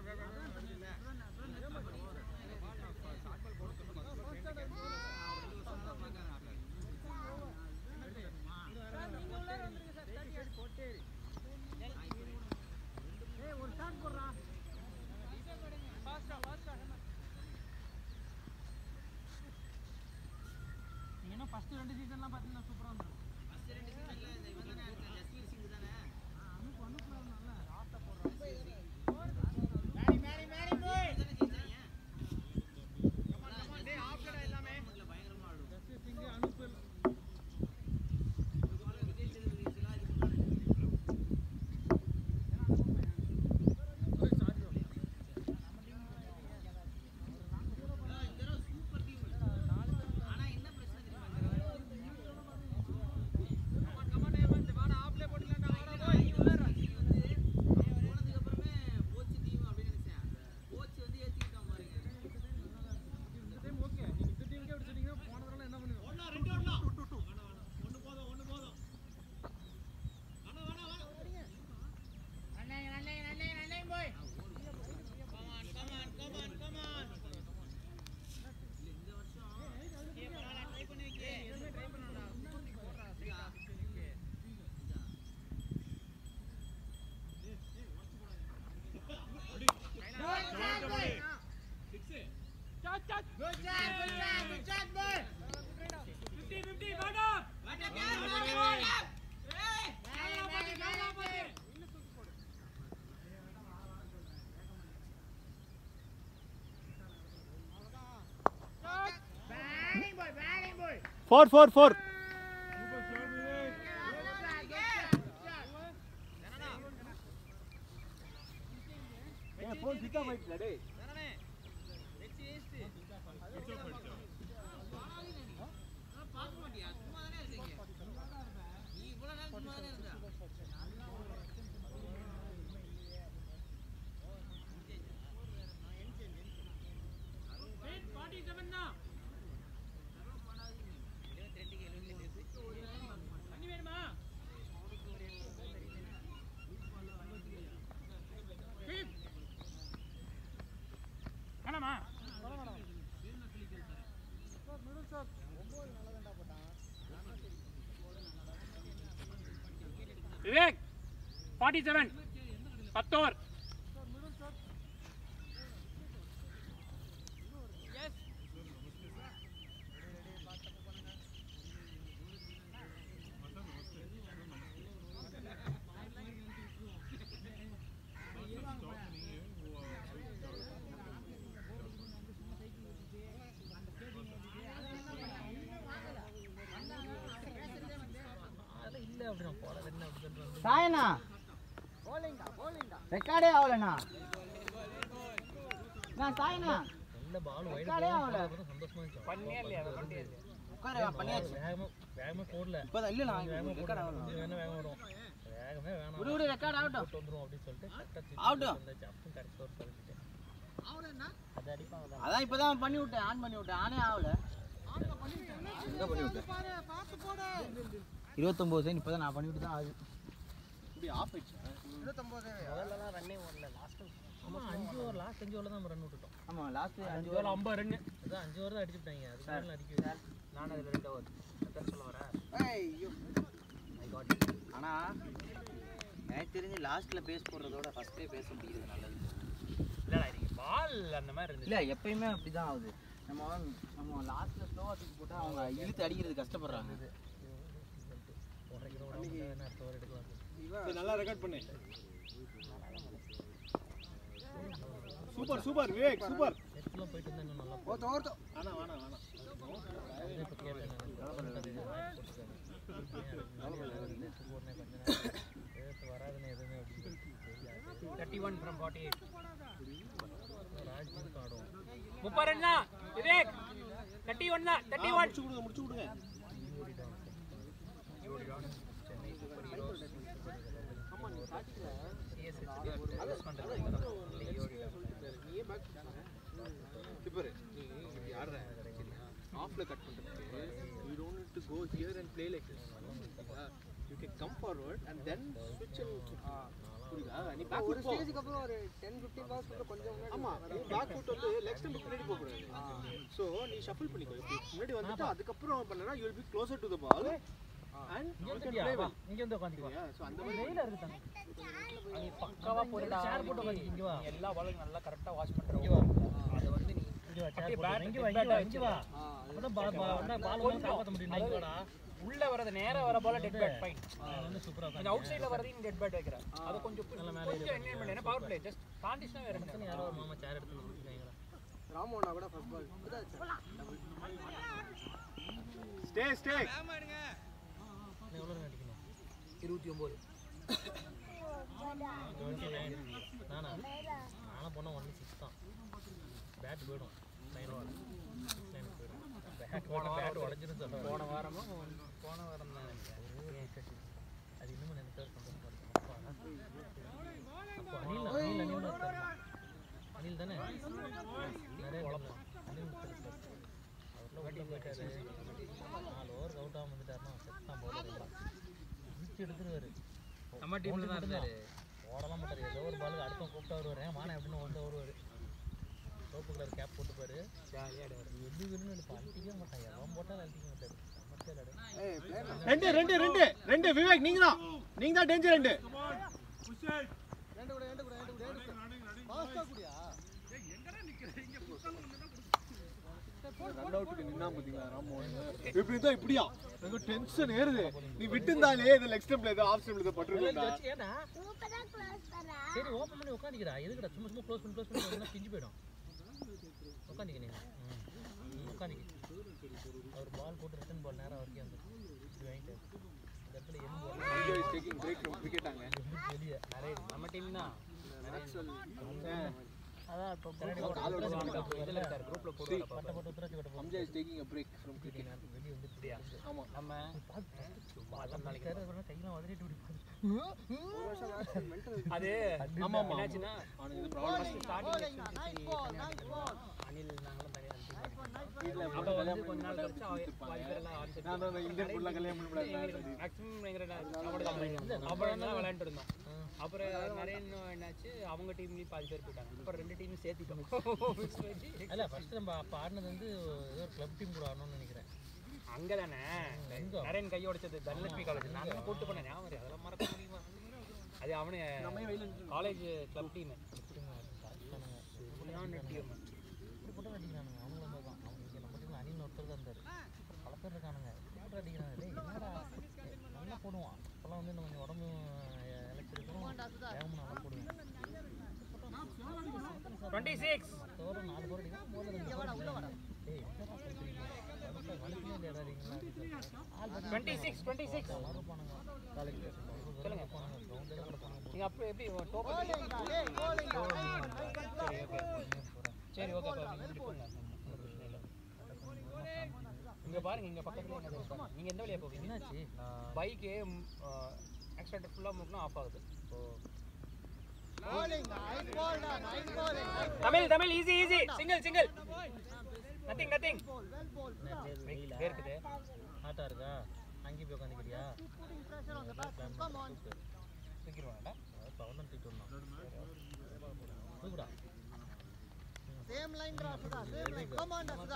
நீங்க என்ன ஃபர்ஸ்ட் ரெண்டு சீசன்லாம் பார்த்தீங்கன்னா சூப்பரா இருந்தது அனுப்பு அனுப்புறாரு நல்லா மேரி மேரி மேரி போய் கமான் கமான் டேய் ஆஃப்டர் எல்லாமே ஜஸ்ட் சிங்க அனுப்பு கமான் கமான் டேய் வந்து வாடா ஆஃப்லே போட்டுலாம்டா வாடா போய் இந்த டைம் ஓகே நீங்க இந்த டீமுக்கே விட்டுட்டீங்கன்னா போன தடவை என்ன பண்ணுவீங்க அண்ணே அண்ணே அண்ணே அண்ணே போய் கமான் கமான் கமான் கமான் இந்த வருஷம் ஏ பரவாயில்ல ட்ரை பண்ணி வைக்க எதுமே ட்ரை பண்ணடா போடா சீக்கிரம் Good job, good job, good job, boy. 50 50 வாடா வாடா வாடா வாடா ஏய் மேல போடு மேல போடு Batting boy, batting boy. Four four four வேணாமா விவேக் ஃபார்ட்டி செவன் பத்து ஓவர் இல்லை அப்படி நான் போட என்ன அப்படி சொல்கிறேன் சாயண்ணா ரெக்கார்டே ஆகலண்ணா நான் சாயண்ணா நல்ல பால் வைடு ரெக்கார்டே ஆகல சந்தோஷமா இருந்துச்சு பண்ணியா இல்லையா அதை பண்ணியா உட்கார பண்ணியாச்சு வேகமாக வேகமாக போடல இப்போதான் இல்லைண்ணா வேகமாக போடல வேகமாக வேகமாக வரும் வேகமே வேணாம் விடு விடு ரெக்கார்ட் ஆகட்டும் போட்டு வந்துரும் அப்படின்னு சொல்லிட்டு கரெக்டாக தூக்கி ஆகட்டும். வந்தாச்சு அப்பவும் கரெக்டாக ஒரு சொல்லிட்டேன் அது அடிப்பாங்க தான் அதான் இப்பதான் பண்ணி விட்டேன் ஆன் பண்ணி விட்டேன் ஆனே ஆகல எங்க பண்ணி விட்டேன் இருபத்தொம்போது செகண்ட் இப்பதான் நான் பண்ணி விட்டு தான் ஆகுது முதல்லலாம் ரன்னே ஓடல லாஸ்ட்டு ஆமாம் அஞ்சு ஓவர் லாஸ்ட் அஞ்சு ஓவர் தான் நம்ம ரன் விட்டுட்டோம் ஆமா லாஸ்ட் அஞ்சு அஞ்சு ஓவர் ஐம்பது ரன்னு அதான் அஞ்சு ஓவர் தான் அடிச்சுட்டாங்க அதுக்கு மேலே அடிக்க நான் அதில் ரெண்டு ஓவர் அதான் சொல்ல வரேன் ஆனா எனக்கு தெரிஞ்சு லாஸ்ட்ல பேஸ் போடுறதோட ஃபர்ஸ்டே பேச முடியுது நல்லது இல்லைடா இன்னைக்கு பால் அந்த மாதிரி இருந்துச்சு இல்ல எப்பயுமே அப்படிதான் ஆகுது நம்ம நம்ம லாஸ்ட்ல ஸ்லோவா தூக்கி போட்டா அவங்க இழுத்து அடிக்கிறது கஷ்டப்படுறாங்க ஒன்றரை கிலோ வேணா அடுத்த ஓவர் எடுக்கலாம் சரி, நல்லா ரெக்கார்ட் பண்ணு சூப்பர் சூப்பர் விவேக் சூப்பர் நெட்லாம் போயிட்டு இருந்தா இன்னும் நல்லா வேணாம் வேணாம் வேணாம் வந்து இப்போ கேட்டேன் நான் போடுறேன் கொஞ்ச நேரம் எழுத்து வராதுன்னு எதுவுமே அப்படின்னு thirty one from forty eight ராஜ்ஜிக்கு ஆடுவோம் முப்பது ரன் தான் விவேக் தேர்ட்டி ஒன் தான் தேர்ட்டி ஒன் முடிச்சு கொடுங்க முடிச்சு கொடுங்க சென்னை சூப்பர் ஹீரோஸ் இப்ப நீ இப்படி ஆடுற ஆஃப்ல கட் பண்றதுக்கு you don't need to go here and play like this you can come forward and then ஸ்விட்ச் புரியுதா நீ பேக் ஒரு ஸ்டேஜ்க்கு அப்புறம் ஒரு 10 15 பால்ஸ் கூட கொஞ்சம் ஆமா நீ பேக் ஃபுட் வந்து லெக் ஸ்டம்ப் முன்னாடி போக கூடாது சோ நீ ஷஃபிள் பண்ணிக்கோ இப்படி முன்னாடி வந்துட்டு அதுக்கப்புறம் பண்ணனா you will be closer to the ball and you can play well இங்க வந்து உட்காந்துக்கோ சரியா சோ அந்த மாதிரி வெயில இருக்குதாங்க நீ பக்காவா போட்டுடா சேர் போட்டு உட்காந்து இங்க வா நீ எல்லா பாலும் நல்லா கரெக்டா வாஷ் பண்ற இங்க வா. அதை வந்து நீ இங்க வா அப்படியே சேர் bat- போட்டு இங்க வா bat இங்க வா ஆ இங்க வா அப்பதான் பால் பால் வந்தா பால் வந்து காப்பாத்த முடியும் இங்க வாடா உள்ள வரது நேரா வர பால டெட் பேட் ஃபைன் நான் வந்து சூப்பரா கொஞ்சம் அவுட் சைடுல வரது நீ டெட் பேட் வைக்கிற அது கொஞ்சம் கொஞ்சம் என்ஜாய் பண்ணு பவர் பிளே ஜஸ்ட் காண்டிஷனா வேற என்ன உட்காந்து யாரோ ஒரு மாமா சேர் எடுத்து வந்துருக்காங்களா ஸ்டே ஸ்டே நீ எவ்வளவு ரன் அடிக்கணும் இருபத்தி ஒன்பது டுவெண்ட்டி நைன் நானா நானும் போனால் ஒன்லி சிக்ஸ் தான் பேட் போயிடும் நைன் ஓவர் சிக்ஸ் நைன் போயிடும் பேட் போன பேட் உடஞ்சிரும் சொல்ல போன வாரமும் போன வாரம் தான் அது இன்னும் நினைச்சா சந்தோஷமா இருக்கும் அப்போ அப்போ அனில் அனில் அனில் இருக்காரு அனில் தானே நிறைய குழப்பம் அனில் இருக்காரு அவர்லாம் உள்ள போயிட்டாரு நாலு ஓவர் அவுட் ஆகாம வந்துட்டாருன்னா செத்தான் போல இழுத்து எடுத்துருவாரு நம்ம டீம்ல தான் இருந்தாரு ஓடலாம் மாட்டார் ஏதோ ஒரு பாலுக்கு அடுத்த கூப்பிட்டா வருவார் ஏன் மானை அப்படின்னு வந்து வருவார் சோப்பு கலர் கேப் போட்டுப்பாரு ஜாலியா எது வேணும்னு எடுப்பா அழட்டிக்கவே மாட்டான் எவன் போட்டாலும் அழட்டிக்க மாட்டாரு சமர்த்தியா விளையாடு ரெண்டு ரெண்டு ரெண்டு ரெண்டு விவேக் நீங்க தான் நீங்க தான் டேஞ்சர் ரெண்டு ரன் அவுட்டுக்கு நின்னா பாத்தீங்களா ராமோகன் இப்படி தான் இப்படியா எனக்கு டென்ஷன் ஏறுது நீ விட்டுந்தாலே இது லெக் ஸ்டெப்ல ஏதோ ஆஃப் ஸ்டெப்ல ஏதோ பட்டுருக்கா ஏடா சரி ஓப்பன் பண்ணி உட்காந்துக்கிறா எதுக்குடா சும்மா சும்மா க்ளோஸ் பண்ணி க்ளோஸ் பண்ணி ஒன்றா பிஞ்சு போயிடும் உட்காந்துக்க நீ ம் உட்காந்துக்க அவர் பால் போட்டு ரிட்டன் பால் நேரம் வரைக்கும் அந்த இப்படி வாங்கிட்டு இந்த இடத்துல எறும்பு வரல. India is taking break from கிரிக்கெட்டாங்க எறும்பு வெளியே நிறைய நம்ம டீம் தான் அதான் இப்போ இதுல இருக்காரு குரூப்ல போடுவாங்க பட்ட போட்டு உத்தராட்சி கட்ட போட்டு அம்ஜா is taking a break from cricket வெளியே வந்து இப்படியா ஆமா நம்ம பாதம் நாளைக்கு கையெல்லாம் உதறிட்டு இப்படி பாரு. அது ஆமா ஆமா என்னாச்சுன்னா அவனுக்கு இது ப்ராப்ளம் அனில் நாங்களும் தனியா அப்ப வந்து கொஞ்ச நாள் கழிச்சு அவ- பாதி பேரெல்லாம் ஆன்சர் நான் தான் இந்தியன் ஃபுல்லா கல்யாணம் பண்ண முடியாது மேக்ஸிமம் எங்க அப்புறம் தான் விளையாண்டு இருந்தோம் அப்புறம் நிறைய இன்னும் என்னாச்சு அவங்க டீம்லயும் பாதி பேர் போயிட்டாங்க அப்புறம் ரெண்டு டீமும் சேர்த்திட்டோம் இல்ல ஃபர்ஸ்ட் நம்ம அப்ப ஆடினது வந்து ஏதோ ஒரு கிளப் டீம் கூட ஆடணும்னு நினைக்கிறேன் அங்கதானே எங்க? நரேன் கை உடைச்சது தனலட்சுமி காலேஜ் நான் தான் கூட்டு போனேன் ஞாபகம் இருக்கு. அதெல்லாம் மறக்க முடியுமா அது அவனு காலேஜ் கிளப் டீம் டீம் இப்படி போட்டு அடிக்கிறானுங்க அவங்களும் மாதிரி தான் அவங்க இங்க நம்ம டீம்ல அணில் ஒருத்தர் தான் இருந்தாரு பல பேர் இருக்கானுங்க இப்படி போட்டு அடிக்கிறாங்க டேய் என்னடா நல்லா போடுவான் அப்பெல்லாம் வந்து இன்னும் கொஞ்சம் உடம்பு இழைச்சிருக்கிறோம் வேகமும் நல்லா போடுவேன் டுவெண்ட்டி சிக்ஸ் தோற நாலு போர் அடிக்கலாம் போல ரெண்டு போர் அடிக்கலாம் டேய் என்னடா சொல்றீங்க வலுக்க வலுக்கவே இல்லையாடாதீங்களா ஆள் பண்ணி டுவெண்ட்டி சிக்ஸ் டுவெண்ட்டி சிக்ஸ் இருப்பானுங்க காலேஜ் சொல்லுங்க போனாங்க கிரவுண்ட் எல்லாம் கூட போனாங்க நீங்க அப்போ எப்படி டோக்கன் சரி ஓகே சரி ஓகே அப்போ நீங்க இப்படி போங்க ஒண்ணும் பிரச்சனை இல்லை இங்க பாருங்க இங்க பக்கத்துல என்ன இருக்கு பாருங்க. நீங்க எந்த வழியா போவீங்க என்னாச்சு பைக்கு ஆக்சிலேட்டர் ஃபுல்லாக மூவ்னா ஆஃப் ஆகுது so Tamil Tamil easy easy single single nothing nothing வெயிலா இருக்குது ஹாட்டாக இருக்கா அங்கே போய் உட்காந்துக்கிறியா தூக்கிடுவாங்கடா பவன் தான் தூக்கிட்டு வந்தான் தூக்குடா சேம் லைன் ரா Sudha same line come on Sudha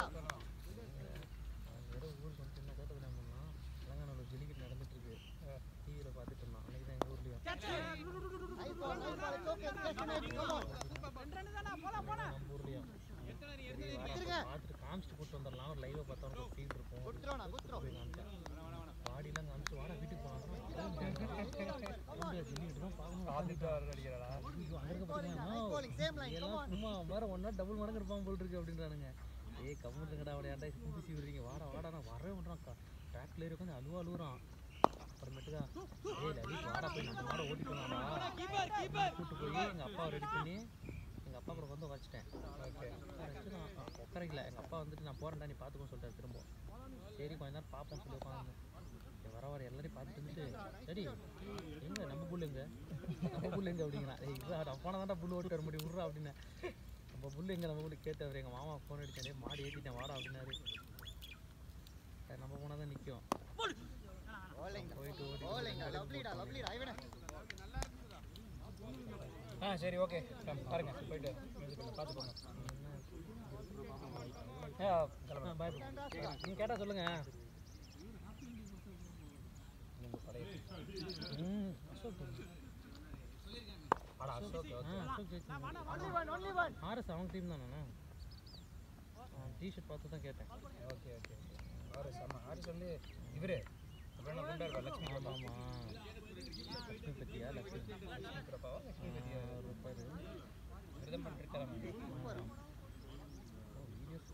வேறு ஊருக்கு வந்து சின்ன கேட்டு என்ன பண்ணான் தெலங்கானாவில் ஜல்லிக்கட்டு நடந்துட்டு இருக்கு டிவியில் பார்த்துட்டு இருந்தான் அன்றைக்கி தான் எங்கள் ஊர்லேயும் nice ball nice ball it's okay just minute come on நம்ம ஊர்லேயும் பார்த்துட்டு காமிச்சிட்டு கூட்டு வந்துடலாம் ஒரு லைவை பார்த்தா ஒரு ஃபீல் இருக்கும் குட் த்ரோ நா குட் த்ரோ போய் காமிச்சேன் பாடிலாம் காமிச்சு வாடா வீட்டுக்கு போகலாம் ஜல்லிக்கட்டு தான் பார்க்கணும் பார்த்துட்டு வர அடிக்கிறாடா ஐயோ, அங்க இருக்க பார்த்தீங்கன்னா, nice bowling same line come எல்லாம் ஆன் சும்மா வேற ஒன்னா டபுள் மடங்கு இருப்பான் போல் இருக்கு அப்படின்றானுங்க ஏய் கம்மல் இருக்கடா அவளை ஏன்டா கும்பிசி விடுறீங்க வாடா வாடா நான் வரவே மாட்டான்க்கா ட்ராக்ல ஏறி உட்காந்து அழுவா அழுகுறான் அப்புறமேட்டுக்கா ஏய் லலித் வாடா போய் நம்ம மாட ஓட்டிட்டு வாடா கூட்டு போய் எங்க அப்பாவை ரெடி பண்ணி எங்க அப்பா கூட வந்து வச்சிட்டேன் ஓகே வச்சு நான் உட்கரைக்கல எங்க அப்பா வந்துட்டு நான் போறேன்டா நீ பார்த்துக்கோ சொல்லிட்டாரு திரும்ப சரி கொஞ்ச நேரம் பார்ப்போம் சொல்லி உட்காந்து வர வர எல்லாரையும் பார்த்துட்டு இருந்துட்டு சரி எங்க நம்ம புல் எங்க நம்ம புல் எங்க அப்படிங்கிறான் ஏய் இல்லை நான் போனால் தான்டா புல் ஓட்டி வர முடியும் விட்றா அப்படின்னு நம்ம புல் எங்க நம்ம புல் கேட்டு அவர் எங்கள் மாமா ஃபோன் அடிச்சானே மாடி ஏற்றிட்டேன் வாடா அப்படின்னாரு சரி, நம்ம போனால் தான் நிற்கும் bowling போயிட்டு ஓடி bowling லவ்லி டா லவ்லி டா ஐவனே ஆ சரி ஓகே பாருங்க போயிட்டு மியூசிக்கில் பார்த்துக்கோங்க ஆ பாய் நீங்கள் கேட்டால் சொல்லுங்க ம் அசோக் ஆடா அசோக் ஆ அசோக் ஜெயிச்சு ஒன்லி ஒன் ஒன்லி ஒன் ஆர்எஸ் அவங்க டீம் தானே டிஷர்ட் பார்த்து தான் கேட்டேன் ஓகே ஓகே ஆறு செம்ம ஆறு சொல்லி இவரு அப்புறம் குண்டா இருக்கா லட்சுமி பிரபா ஆமாம் லக்ஷ்மி பத்தியா லக்ஷ்மி லட்சுமி பிரபாவா லட்சுமி பத்தியா ரூபாய் விரதம் பண்ணிருக்காங்க videos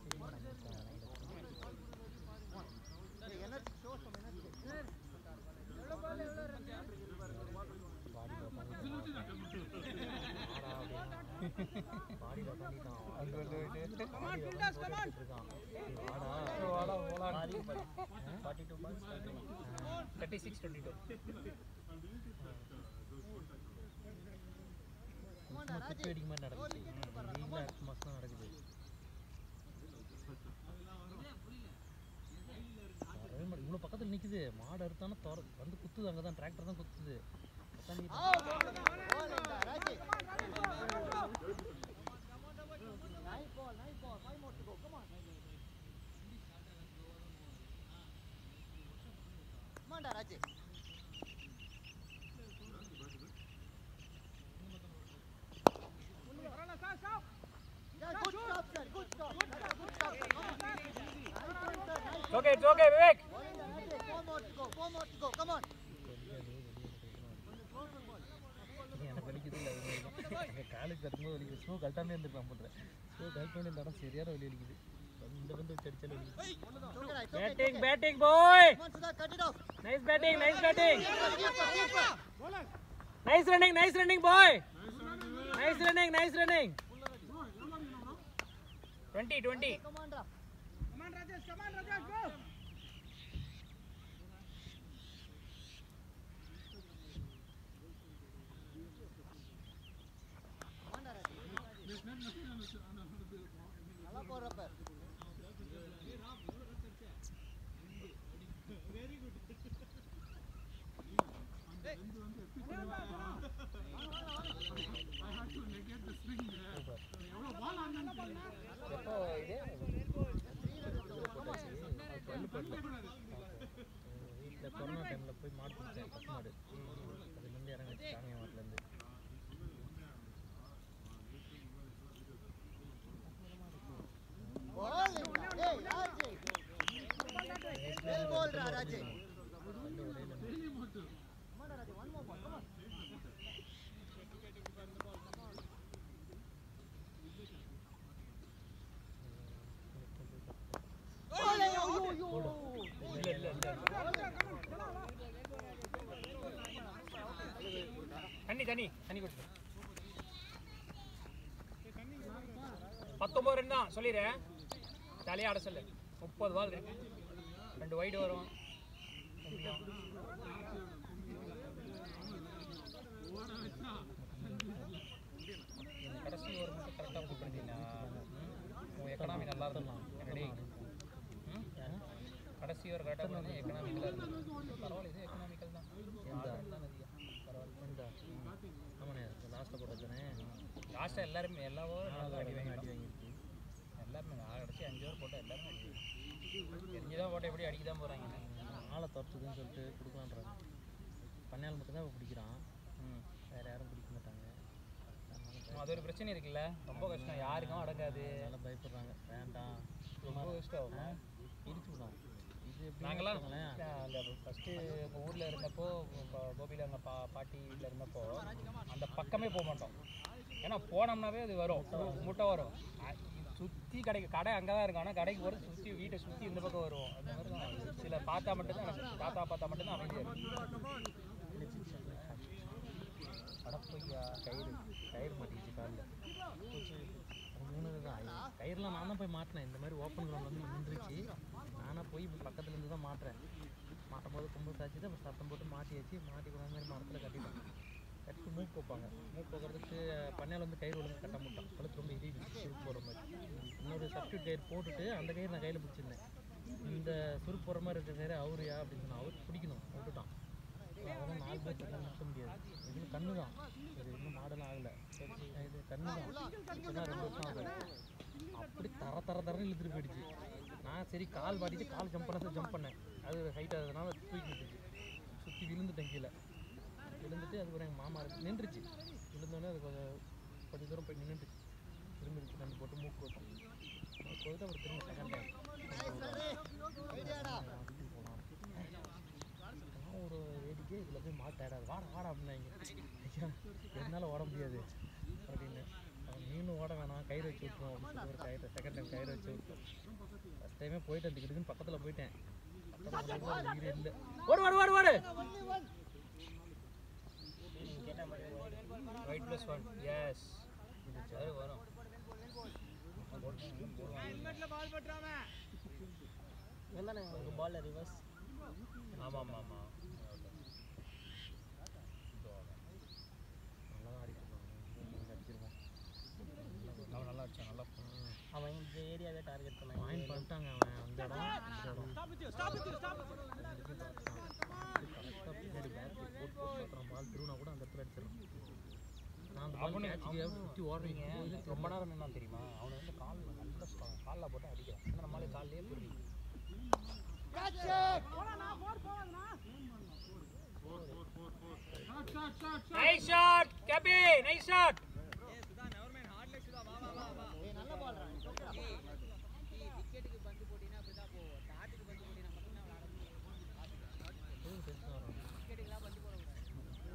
energy show some energy பாடியில் பண்ணிட்டான் அங்கே வந்து போயிட்டு இருக்கான் வாடா வாடா போலாம் forty two balls thirty six twenty two சும்மா குத்து வெடிக்க மாதிரி நடக்குது லீக்ல அடுத்த மாதம் தான் நடக்குது வரவே மாட்டேங்குது. இவ்வளோ பக்கத்தில் நிற்குது மாடு அறுத்தானே தோற வந்து குத்துது அங்கே தான் டிராக்டர் தான் குத்துது உட்காந்துக்கிட்டு bowling டா Raji nice ball nice ball five more to go come on come on டா Raji Yeah, good stop, sir. Good stop. Good stop, sir. Come on. Nice one, sir. Nice okay it's okay Vivek bowling, Rajesh. Four more to go. Four more to go. Come on. எனக்கு வலிக்குது இல்லை எங்கள் college கற்றும்போது வலிக்குது snow கழட்டாமே இருந்திருக்கலாம் பண்ணுறேன் snow கழட்டாமே இந்த இடம் சரியான வலி வலிக்குது இந்த வந்து வச்சு அடிச்சாலும் வலிக்குது It's okay, it's okay, batting it's okay. Batting boy Come on, Sudha, cut it off. Nice batting nice batting Keeper, keeper. Nice running nice running boy nice running nice running 20 20 Come on, Raf. Come on, Rajesh. நல்லா போடுறப்ப எப்போ இது வீட்டில் corona டைமில் போய் மாடு பிடிச்சேன் பசு மாடு அதுலேருந்து இறங்கிச்சு சாமியா மாட்டிலேருந்து bowling டா. Hey, Rajesh. Well bowled டா, Rajesh. Come on, டா, Rajesh. One more ball. Come on. Bowling. ஐயோ, ஐயோ. இல்ல இல்ல இல்ல தண்ணி தண்ணி தண்ணி குடிச்சு பத்தொம்பது ரன் தான் சொல்லிடுறேன் ஜாலியாக ஆட சொல்லு முப்பது பால் இருக்கு ரெண்டு வைடு வரும் முடியும் ஓவர் கரெக்டாக பண்ணி எக்கனாமிக்கலாக இருந்தது பரவாயில்ல இது எக்கனாமிக்கல் தான் ஆறு தான் அதிகம் பரவாயில்ல இந்த ஆமாண்ணே லாஸ்ட்டில் போட்டதானே லாஸ்ட்டாக எல்லாருமே எல்லா ஓவர் நல்லா அடி அடி வாங்கி வாங்கிருக்கு எல்லாருமே நான் கடைசி அஞ்சு ஓவர் போட்டால் எல்லாருமே அடி தெரிஞ்சு தான் போட்டால் எப்படி அடிக்க தான் போகிறாங்க ஆளை துரத்துதுன்னு சொல்லிட்டு கொடுக்கலான்றாங்க பண்ணையால் மட்டும்தான் இப்போ பிடிக்கிறான் ம் வேறு யாரும் பிடிக்க மாட்டாங்க அதனால அது ஒரு பிரச்சனை இருக்குல்ல ரொம்ப கஷ்டம் யாருக்கும் அடங்காது அதனால பயப்படுறாங்க வேண்டாம் ரொம்ப கஷ்டம் இடிச்சு விடும் இது எப்படி நாங்களாம் வச்சுக்கோங்களேன் அந்த ஃபஸ்ட்டு எங்கள் ஊரில் இருந்தப்போ இப்போ கோபியில் எங்கள் பா பாட்டி வீட்டில் இருந்தப்போ அந்த பக்கமே போக மாட்டோம் ஏன்னா போனோம்னாவே அது வரும் மு- முட்டை வரும் சுற்றி கடைக்கு கடை அங்கே தான் இருக்கும் ஆனால் கடைக்கு போகிறது சுற்றி வீட்டை சுற்றி இந்த பக்கம் வரும் அந்த மாதிரி தான் சில பார்த்தா மட்டும்தான் எனக்கு தாத்தா பார்த்தா மட்டும்தான் அமைதியாக இருக்கும் அடப்பையா கயிறு கயிறு மாட்டிக்கிச்சு காலில் மூணு தான் கயிறுலாம் நான் தான் போய் மாட்டினேன் இந்த மாதிரி ஓப்பன் கிரவுண்ட் வந்து நின்றுச்சு நானாக போய் இப்ப பக்கத்துல இருந்து தான் மாட்டுறேன் மாட்டும் போது கொம்பு சாச்சிட்டு அப்புறம் சத்தம் போட்டு மாட்டி வச்சு மாட்டி கொண்டு மாதிரி மரத்தில் கட்டிட்டேன் கட்டி மூக்கு வைப்பாங்க மூக்கு வைக்கிறதுக்கு பண்ணையில் வந்து கயிறு ஒழுங்கு கட்ட மாட்டான் கழுத்து ரொம்ப இடிக்குது சுருக்கு போகிற மாதிரி இன்னொரு சப்ஸ்டியூட் கயிறு போட்டுட்டு அந்த கயிறு நான் கையில் பிடிச்சிருந்தேன் இந்த சுருக்கு போகிற மாதிரி இருக்கிற கயிறு அவருயா அப்படின்னு சொன்னா அவர் பிடிக்கணும் விட்டுட்டான் அதெல்லாம் நாலு பேர் கிட்ட நிறுத்த முடியாது இது கண்ணு தான் இது இன்னும் மாடலாம் ஆகலை இது கண்ணு தான் இப்பதான் ரெண்டு வருஷம் ஆகுது அப்படி தர தர தரன்னு இழுத்துட்டு போயிடுச்சு நான் சரி கால் பாடிட்டு கால் ஜம்ப் பண்ண ஜம்ப் பண்ணேன் அது ஹைட் ஆகுதுனால தூக்கி விட்டுச்சு சுற்றி விழுந்துட்டேன் கீழே விழுந்துட்டு அதுக்கப்புறம் எங்கள் மாமா இருக்கு நின்றுச்சு விழுந்தோடனே அது கொஞ்சம் கொஞ்சம் தூரம் போய் நின்றுச்சு திரும்பிடுச்சு ரெண்டு போட்டு மூக்கு வைப்போம் மூக்கு போயிட்டு அப்புறம் திரும்ப செகண்ட் டைம் போகலாம் நான் ஒரு வேடிக்கை இதில் போய் மாட்டாடாது வாடா வாடா அப்படின்னாங்க ஐயா என்னால் ஓட முடியாது அப்படின்னு அவன் நீனும் ஓட வேணாம் கயிறு வச்சு விட்டுரும் அப்படின்னு சொல்லி ஒரு கயிறு செகண்ட் டைம் கயிறு வச்சு விட்டோம் ஃபஸ்ட் டைமே போயிட்டேன் திக்கிட்டுக்குன்னு பக்கத்தில் போயிட்டேன் பக்கத்தில் போய் உயிரே இல்லை ஓடு ஓடு ஓடு ஓடு ஒயிட் ப்ளஸ் ஒன் எஸ் அது வரும் தானே உங்களுக்கு பாலில் ரிவர்ஸ் ஆமாம் ஆமாம் ஆமாம் நல்லா தான் அடிச்சிருப்பாங்க அடிச்சிருப்பான் அவன் நல்லா அடிச்சான் நல்லா அவன் இந்த ஏரியாவே டார்கெட் பண்ணான் பாயிண்ட் பண்ணிட்டாங்க அவன் அந்த இடம் இந்த இடம் கரெக்டாக பின்னாடி பேக் போட்டு போட்டு பார்க்குறான் பால் திருவினா கூட அந்த இடத்துல அடிச்சிடலாம் நான் அந்த பால் கேட்சுக்கு சுற்றி ஓடுறீங்க ரொம்ப நேரம் நின்னா தெரியுமா அவனை வந்து கால் நல்ல ஸ்ட்ராங் காலில் போட்டு அடிக்கிறான் ஆனால் நம்மளால கால்லேயே புரியுது nice shot KP nice shot ஏய் நல்ல பால் ரா விக்கெட்டுக்கு பந்து போட்டினா அப்படிதான் போவோம் டாட்டுக்கு பந்து போட்டினா மட்டும்தான் விளாட முடியும் விக்கெட்டுக்கெல்லாம் பந்து போடக்கூடாது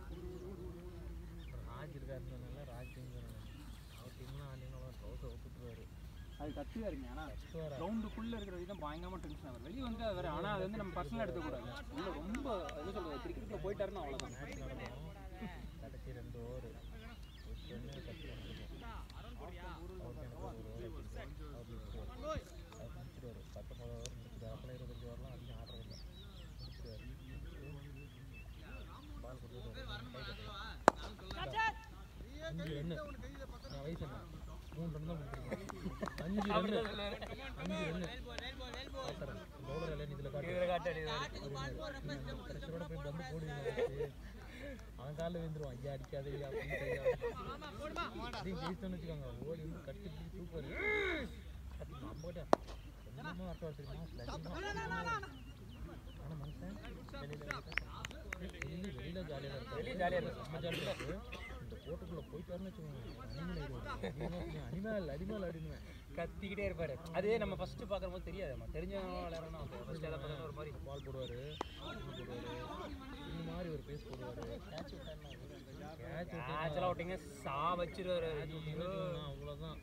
ராஜ் இருக்காருனால ராஜ் டீம் அவர் டீம்லாம் ஆடினாலும் ட்ரௌசர் ஒத்துட்டுருவாரு அது கத்துவா இருங்க ஆனால் கத்துவாரா கிரவுண்டுக்குள்ளே இருக்கிற விதம் பயங்கரமாக டென்ஷன் ஆகும் வெளியே வந்து அது வேறு ஆனால் அது வந்து நம்ம பர்சனலாக எடுக்கக்கூடாது உள்ள ரொம்ப என்ன சொல்கிறது கிரிக்கெட்டில் போயிட்டாருன்னா அவ்வளோதான் மேட்ச் நடக்கும் கடைசி ரெண்டு ஓவர் ஒன்று கட்டு வந்துருக்கும் அவருக்கு எனக்கு ஒரு ஓவர் வச்சிருக்கேன் அவர் முடிச்சிருவார் அவர் முடிச்சிருவார் பத்தொம்பது ஓவர் முடிச்சிருவார் அப்போலாம் இருபத்தஞ்சு ஓவர்லாம் அதிகம் ஆடுறதில்ல முடிச்சிருவார் பால் கொடுத்துட்டு அஞ்சு ரன்னு நான் வயசு என்ன மூணு ரன் தான் கொடுத்துருக்கேன் அஞ்சு ரன்னு அஞ்சு ரன்னு பவுலர் எல்லாம் இதில் காட்டு பிரஷரோட போய் பந்து போடுவீங்க அவன் காலில் விழுந்துருவான் ஐயா அடிக்காதே ஐயா அப்படின்னு கையா அதையும் ஜெயிச்சோன்னு வச்சுக்கோங்க ஓடி வந்து கட்டி பிடிச்சி தூக்குவாரு கட்டி நம்மகிட்ட என்னமோ அர்த்தம் தெரியுமா ஆனால் மனுஷன் வெளியில் வெளியில் வெளியில் ஜாலியாக இருக்கும் வெளியே ஜாலியாக இருக்கும் நம்ம ஜாலியாக இருக்கு இந்த கோட்டுக்குள்ளே போயிட்டாருன்னு வச்சுக்கோங்க அனிமல் அனிமல் அடினுவேன் கத்திக்கிட்டே இருப்பாரு அதே நம்ம ஃபர்ஸ்ட் பார்க்குற போது தெரியாது நம்ம தெரிஞ்சவங்க விளையாடணும் ஃபர்ஸ்ட் எதை பார்த்தாலும் ஒரு மாதிரி பால் போடுவார் போடுவார் இந்த மாதிரி ஒரு பேஸ் போடுவார் கேட்ச் கேட்ச் மேட்ச்லாம் விட்டீங்க சா வச்சிருவாரு ஐயோ. அவ்வளோதான்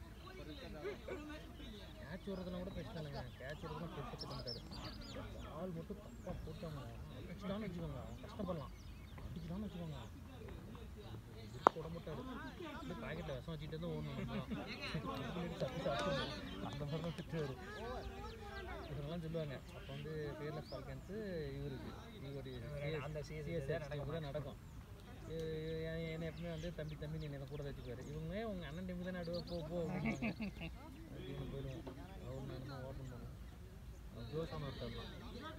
கேட்ச் விடுறதுலாம் கூட பிரச்சனை இல்லைங்க கேட்ச் விடுறதுலாம் பெருசாக திட்ட மாட்டாரு பால் மட்டும் தப்பாக போட்டாங்க அடிச்சுட்டான்னு வச்சுக்கோங்க அவன் கஷ்டப்படலாம் அடிச்சுட்டான்னு வச்சுக்கோங்க போட மாட்டாரு அப்படியே பாக்கெட்டில் விஷம் வச்சுட்டு தான் ஓடணும் தப்பி சாப்பிட்டு அந்த மாதிரி தான் திட்டுவார் இதெல்லாம் சொல்லுவாங்க அப்போ வந்து ஃபேர்லெஸ் ஃபால்கன்ஸு இவருக்கு இவருடைய அந்த சிஎஸ் கூட நடக்கும் எ- எ- எ- என்னை எப்பவுமே வந்து தம்பி தம்பி நீ என்ன கூட வச்சுக்குவாரு இவங்க உங்கள் அண்ணன் டைம் தானே அடுவா போ போ அப்படின்னு போயிடுவோம் அவர் நடந்து ஓட்டம் போகணும் ஜோஷான ஒருத்தர் தான்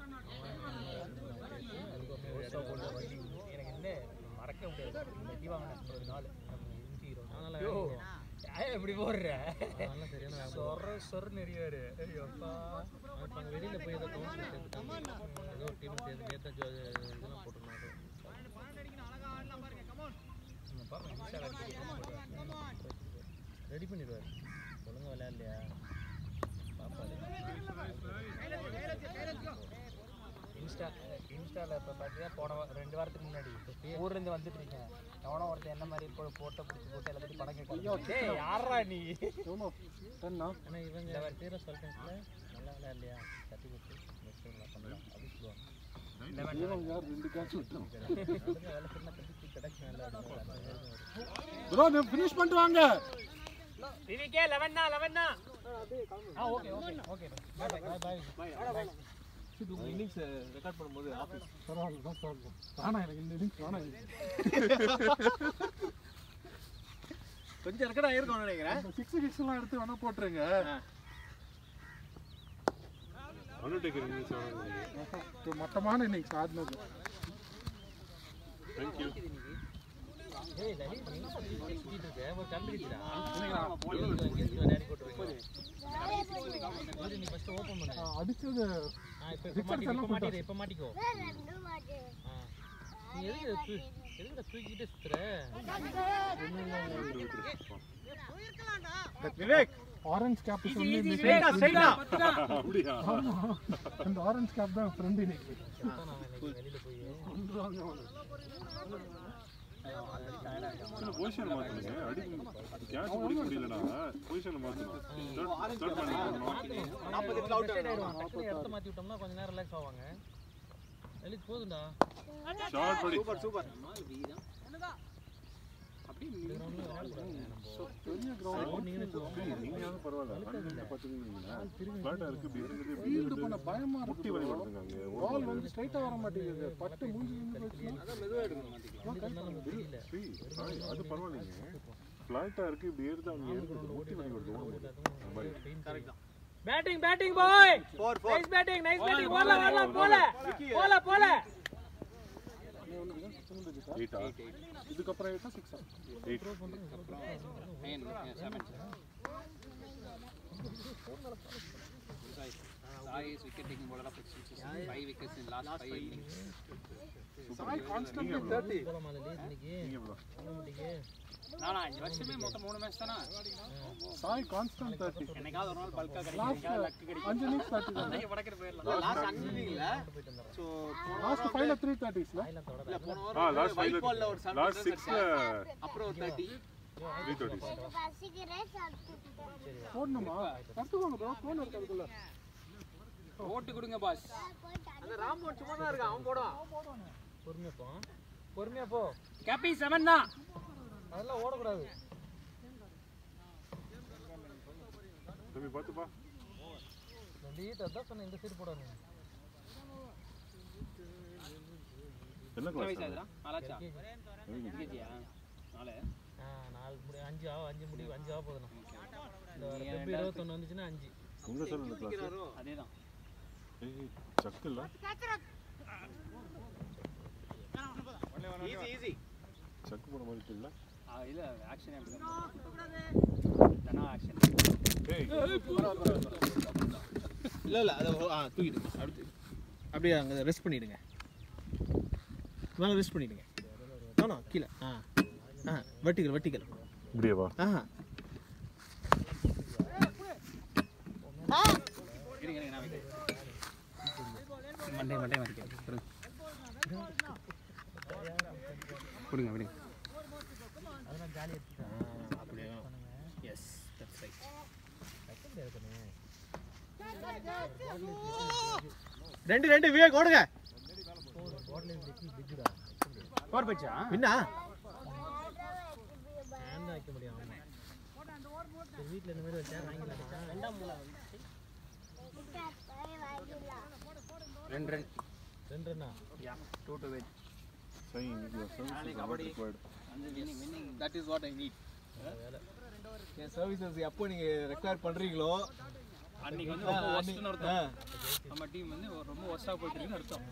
எனக்கு என்ன மறக்க முடியாது இந்த தீபாவளி ஒரு நாள் ஐயோ, ஏன் இப்படி போடுற சொர சொர நெறியாரு அப்பா அங்கே வெளியில் போய் ஏதோ கவுன்சில் சேர்த்துட்டாங்க ஏதோ ஒரு டீம் சேர்த்து நேற்று இதெல்லாம் போட்டிருந்தாங்க ரெடி பண்ணிடுவார் ஒழுங்கா விளையாடலையா பாப்பாரு இன்ஸ்டா இன்ஸ்டாவில் இப்போ பார்த்தீங்கன்னா போன வா- ரெண்டு வாரத்துக்கு முன்னாடி ஊர்லேருந்து வந்துட்டு இருக்கேன் எவனோ ஒருத்தன் என்ன மாதிரி இப்போ போட்டோ பிடிச்சி போட்டு எல்லாத்தையும் படம் கேட்க டேய் யாரா நீ ஆனால் இவங்க பேரை சொல்லிட்டேன்ல நல்லா விளையாடலையா தட்டி கொடுத்து நெக்ஸ்ட் டைம் பண்ணலாம் அப்படி சொல்லுவாங்க நடுங்க வேலை பண்ணால் கண்டிப்பாக கிடைக்கும் நல்லா ஃபினிஷ் பண்ணிட்டு வாங்க விவிகே லெவன்னா லெவன்னா ஆ okay okay okay bye bye bye உங்கள் இன்னிங்ஸ் ரெக்கார்ட் பண்ணும்போது ஆஃபீஸ் பரவாயில்ல தான் பரவாயில்ல வேணாம் எனக்கு இந்த இன்னிங்ஸ் வேணாம் எனக்கு. கொஞ்சம் ரெக்கார்ட் ஆகிருக்கோம்னு நினைக்கிறேன் இந்த சிக்ஸ் கிக்ஸ் எல்லாம் எடுத்து வேணா போட்டுருங்க இது மட்டமான இன்னிங்ஸ் ஆடினது ஏய் லலித் நீ சுத்திட்டு இருக்க ஒரு கண்டுக்கிட்டா விளையாடி போட்டுருவீங்க இரு, நீ ஃபர்ஸ்ட் ஓபன் பண்ணு ஆ, அடிச்சது ஆ இப்போ இப்போ மாட்டிக்கோ இப்போ மாட்டிக்கோ இப்போ மாட்டிக்கோ ஆ நீ எதுக்கு தூ எதுக்கு தூக்கிட்டு சுத்துற விவேக் ஆரஞ்சு கேப் சொல்லி ஸ்ட்ரைட்டா ஸ்ட்ரைட்டா ஆமா அந்த ஆரஞ்சு கேப் தான் ஃப்ரெண்ட் இன்னைக்கு அதான் நான் இன்னைக்கு வெளியில போய் பொசிஷன் மாத்தணுங்க அடி கேட்ச் பிடிக்க முடியலடா பொசிஷன் மாத்தணும் ஸ்டார்ட் பண்ணி நாற்பது எட்டு அவுட் ஆயிடுவான் டக்குனு இடத்த மாத்தி விட்டோம்னா கொஞ்ச நேரம் ரிலாக்ஸ் ஆவாங்க லலித் போதும்டா ஷார்ட் படி சூப்பர் சூப்பர் பெரிய கிரவுண்ட் நீங்க பரவாயில்ல அங்க பாத்துக்கீங்களா ஃபிளாட்டா இருக்கு இப்படி இருக்குது ஃபீல்டு பண்ண பயமா முட்டி இருக்கு வலி வருதுங்க அங்க பால் வந்து ஸ்ட்ரைட்டா வர மாட்டேங்குது பட்டு மூஞ்சி நின்று போச்சுன்னா See, sorry, அது பரவாயில்லைங்க ஃபிளாட்டா இருக்கு இப்படி ஏறுது அங்க ஏறுது முட்டி வலி வருது ஓடும்போது அந்த மாதிரி கரெக்ட் தான் batting batting boy four four nice batting nice batting bowl bowl bowl bowl போல எயிட்டா இதுக்கப்புறம் எயிட்டா சிக்ஸா எயிட் சாய் கான்ஸ்டன்ட்லி தேர்ட்டி போலாமா லலித் இன்னைக்கு நீங்க எவ்வளோ இன்னைக்கு நானா அஞ்சு வருஷமே மொத்தம் மூணு மேட்ச் தானா சாய் கான்ஸ்டன்ட் தேர்ட்டி என்னைக்காவது ஒரு நாள் பல்கா லாஸ்ட் அஞ்சு இன்னிங்ஸ் தேர்ட்டி தான் வடக்கிற போயிடலாம் லாஸ்ட் அஞ்சு இன்னிங்ல ஸோ லாஸ்ட் ஃபைவ்ல த்ரீ தேர்ட்டிஸ்ல இல்ல போன ஆ வாரம் லாஸ்ட் ஒயிட் பால்ல ஒரு ஃபைவ்ல லாஸ்ட் சிக்ஸ்ல அப்புறம் ஒரு தேர்ட்டி த்ரீ தேர்ட்டி போடணுமா கற்றுக்கோங்க ப்ரோ ஃபோன் இருக்கு அதுக்குள்ள ஓட்டு கொடுங்க பாஸ் அந்த ராம்போன் சும்மா தான் இருக்கான் அவன் போடுவான் பொறுமையா போ பொறுமையா போ கேபி செவன் தான் அதெல்லாம் ஓடக்கூடாது தம்பி பார்த்துப்பா லலித் அதான் சொன்னேன் இந்த சைடு போடாது என்ன எத்தனை வயசு கிளாஸ் ஆகுதுடா நாலாச்சா கேஜியா நாலு ஆ நாலு முடி அஞ்சு ஆகும் அஞ்சு முடி அஞ்சு ஆக போதுண்ணா இந்த ஃபெப்ரவரி இருபத்தொன்று வந்துச்சுன்னா அஞ்சு உங்க சார் இந்த கிளாஸ் அதே தான் ஏய் சக்கு இல்ல ஈஸி ஈஸி சக்கு போட மாதிரி இல்ல இல்ல ஆக்ஷனே அப்படி தனா ஆக்ஷன் ஏய் இல்ல இல்ல அதை ஆ தூக்கிடுங்க அப்படி அப்படியே அங்கே ரெஸ்ட் பண்ணிடுங்க மேலே ரெஸ்ட் பண்ணிடுங்க ஆனா கீழே ஆ ஆ வெர்டிகல் வெர்டிகல் இப்படியே வா ஆஹா இருங்க இருங்க நான் வைக்கிறேன் மண்டே மண்டே மறைக்கிறேன் கொடுங்க விடுங்க அதெல்லாம் ஜாலியாக எடுத்துட்டேன் அப்படியே எஸ் தட்ஸ் ரைட் ரெண்டு ரெண்டு விவேக் ஓடுங்க ஃபோர் பிச்சா பின்னா ஹேண்ட் வைக்க முடியும் ஆமாம் சரி வீட்டில் இந்த மாதிரி வச்சா வாங்கிடலாமா ரெண்டாம் மூலம் ரெண்டு ரெண்டு ரெண்டு ரன்னா யா two to wait saying your services are not required that is what I need என் சர்வீசஸ் எப்போ நீங்கள் ரெக்வயர் பண்ணுறீங்களோ அன்னைக்கு வந்து ரொம்ப ஒஸ்ட்னு அர்த்தம் நம்ம டீம் வந்து ரொம்ப ஒஸ்டா போயிட்டு இருக்குன்னு அர்த்தம்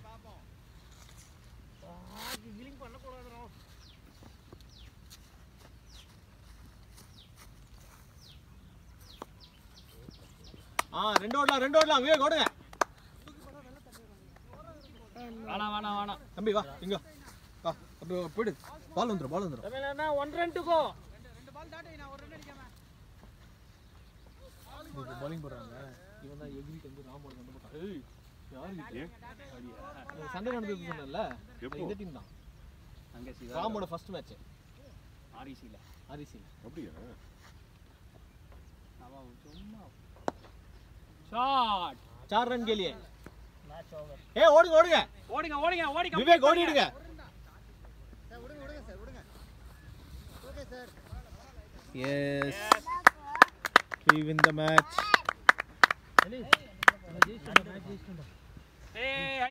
ஆ ரெண்டு ஓடலாம் ரெண்டு ஓடலாம் விவேக் ஓடுங்க வேணாம் வேணாம் வேணாம் தம்பி வா இங்க வா அப்படி போயிடு பால் வந்துடும் பால் வந்துடும் ஒன் ரன் டு கோ இப்போ bowling போடுறாங்க இவன் தான் எகிரிட்டு வந்து ராமோட வந்து போட்டான் ஏய் யாரு ஏன் இது? சண்டை நடந்தது சொன்னேன்ல எப்போ? இந்த டீம் தான் அங்க ராமோட ஃபர்ஸ்ட் மேட்ச் ஆர்இசில ஆர்இசியில் அப்படியா அவன் சும்மா ஷாட் चार रन के लिए மேட்ச் ஓவர் ए ஓடுங்க ஓடுங்க ஓடுங்க ஓடுங்க ஓடி விவேக் ஓடிடுங்க சார் விடுங்க விடுங்க சார் விடுங்க okay sir yes we win the match ஜெயிச்சுட்டோம் மேட்ச் ஜெயிச்சுட்டோம் ஏய்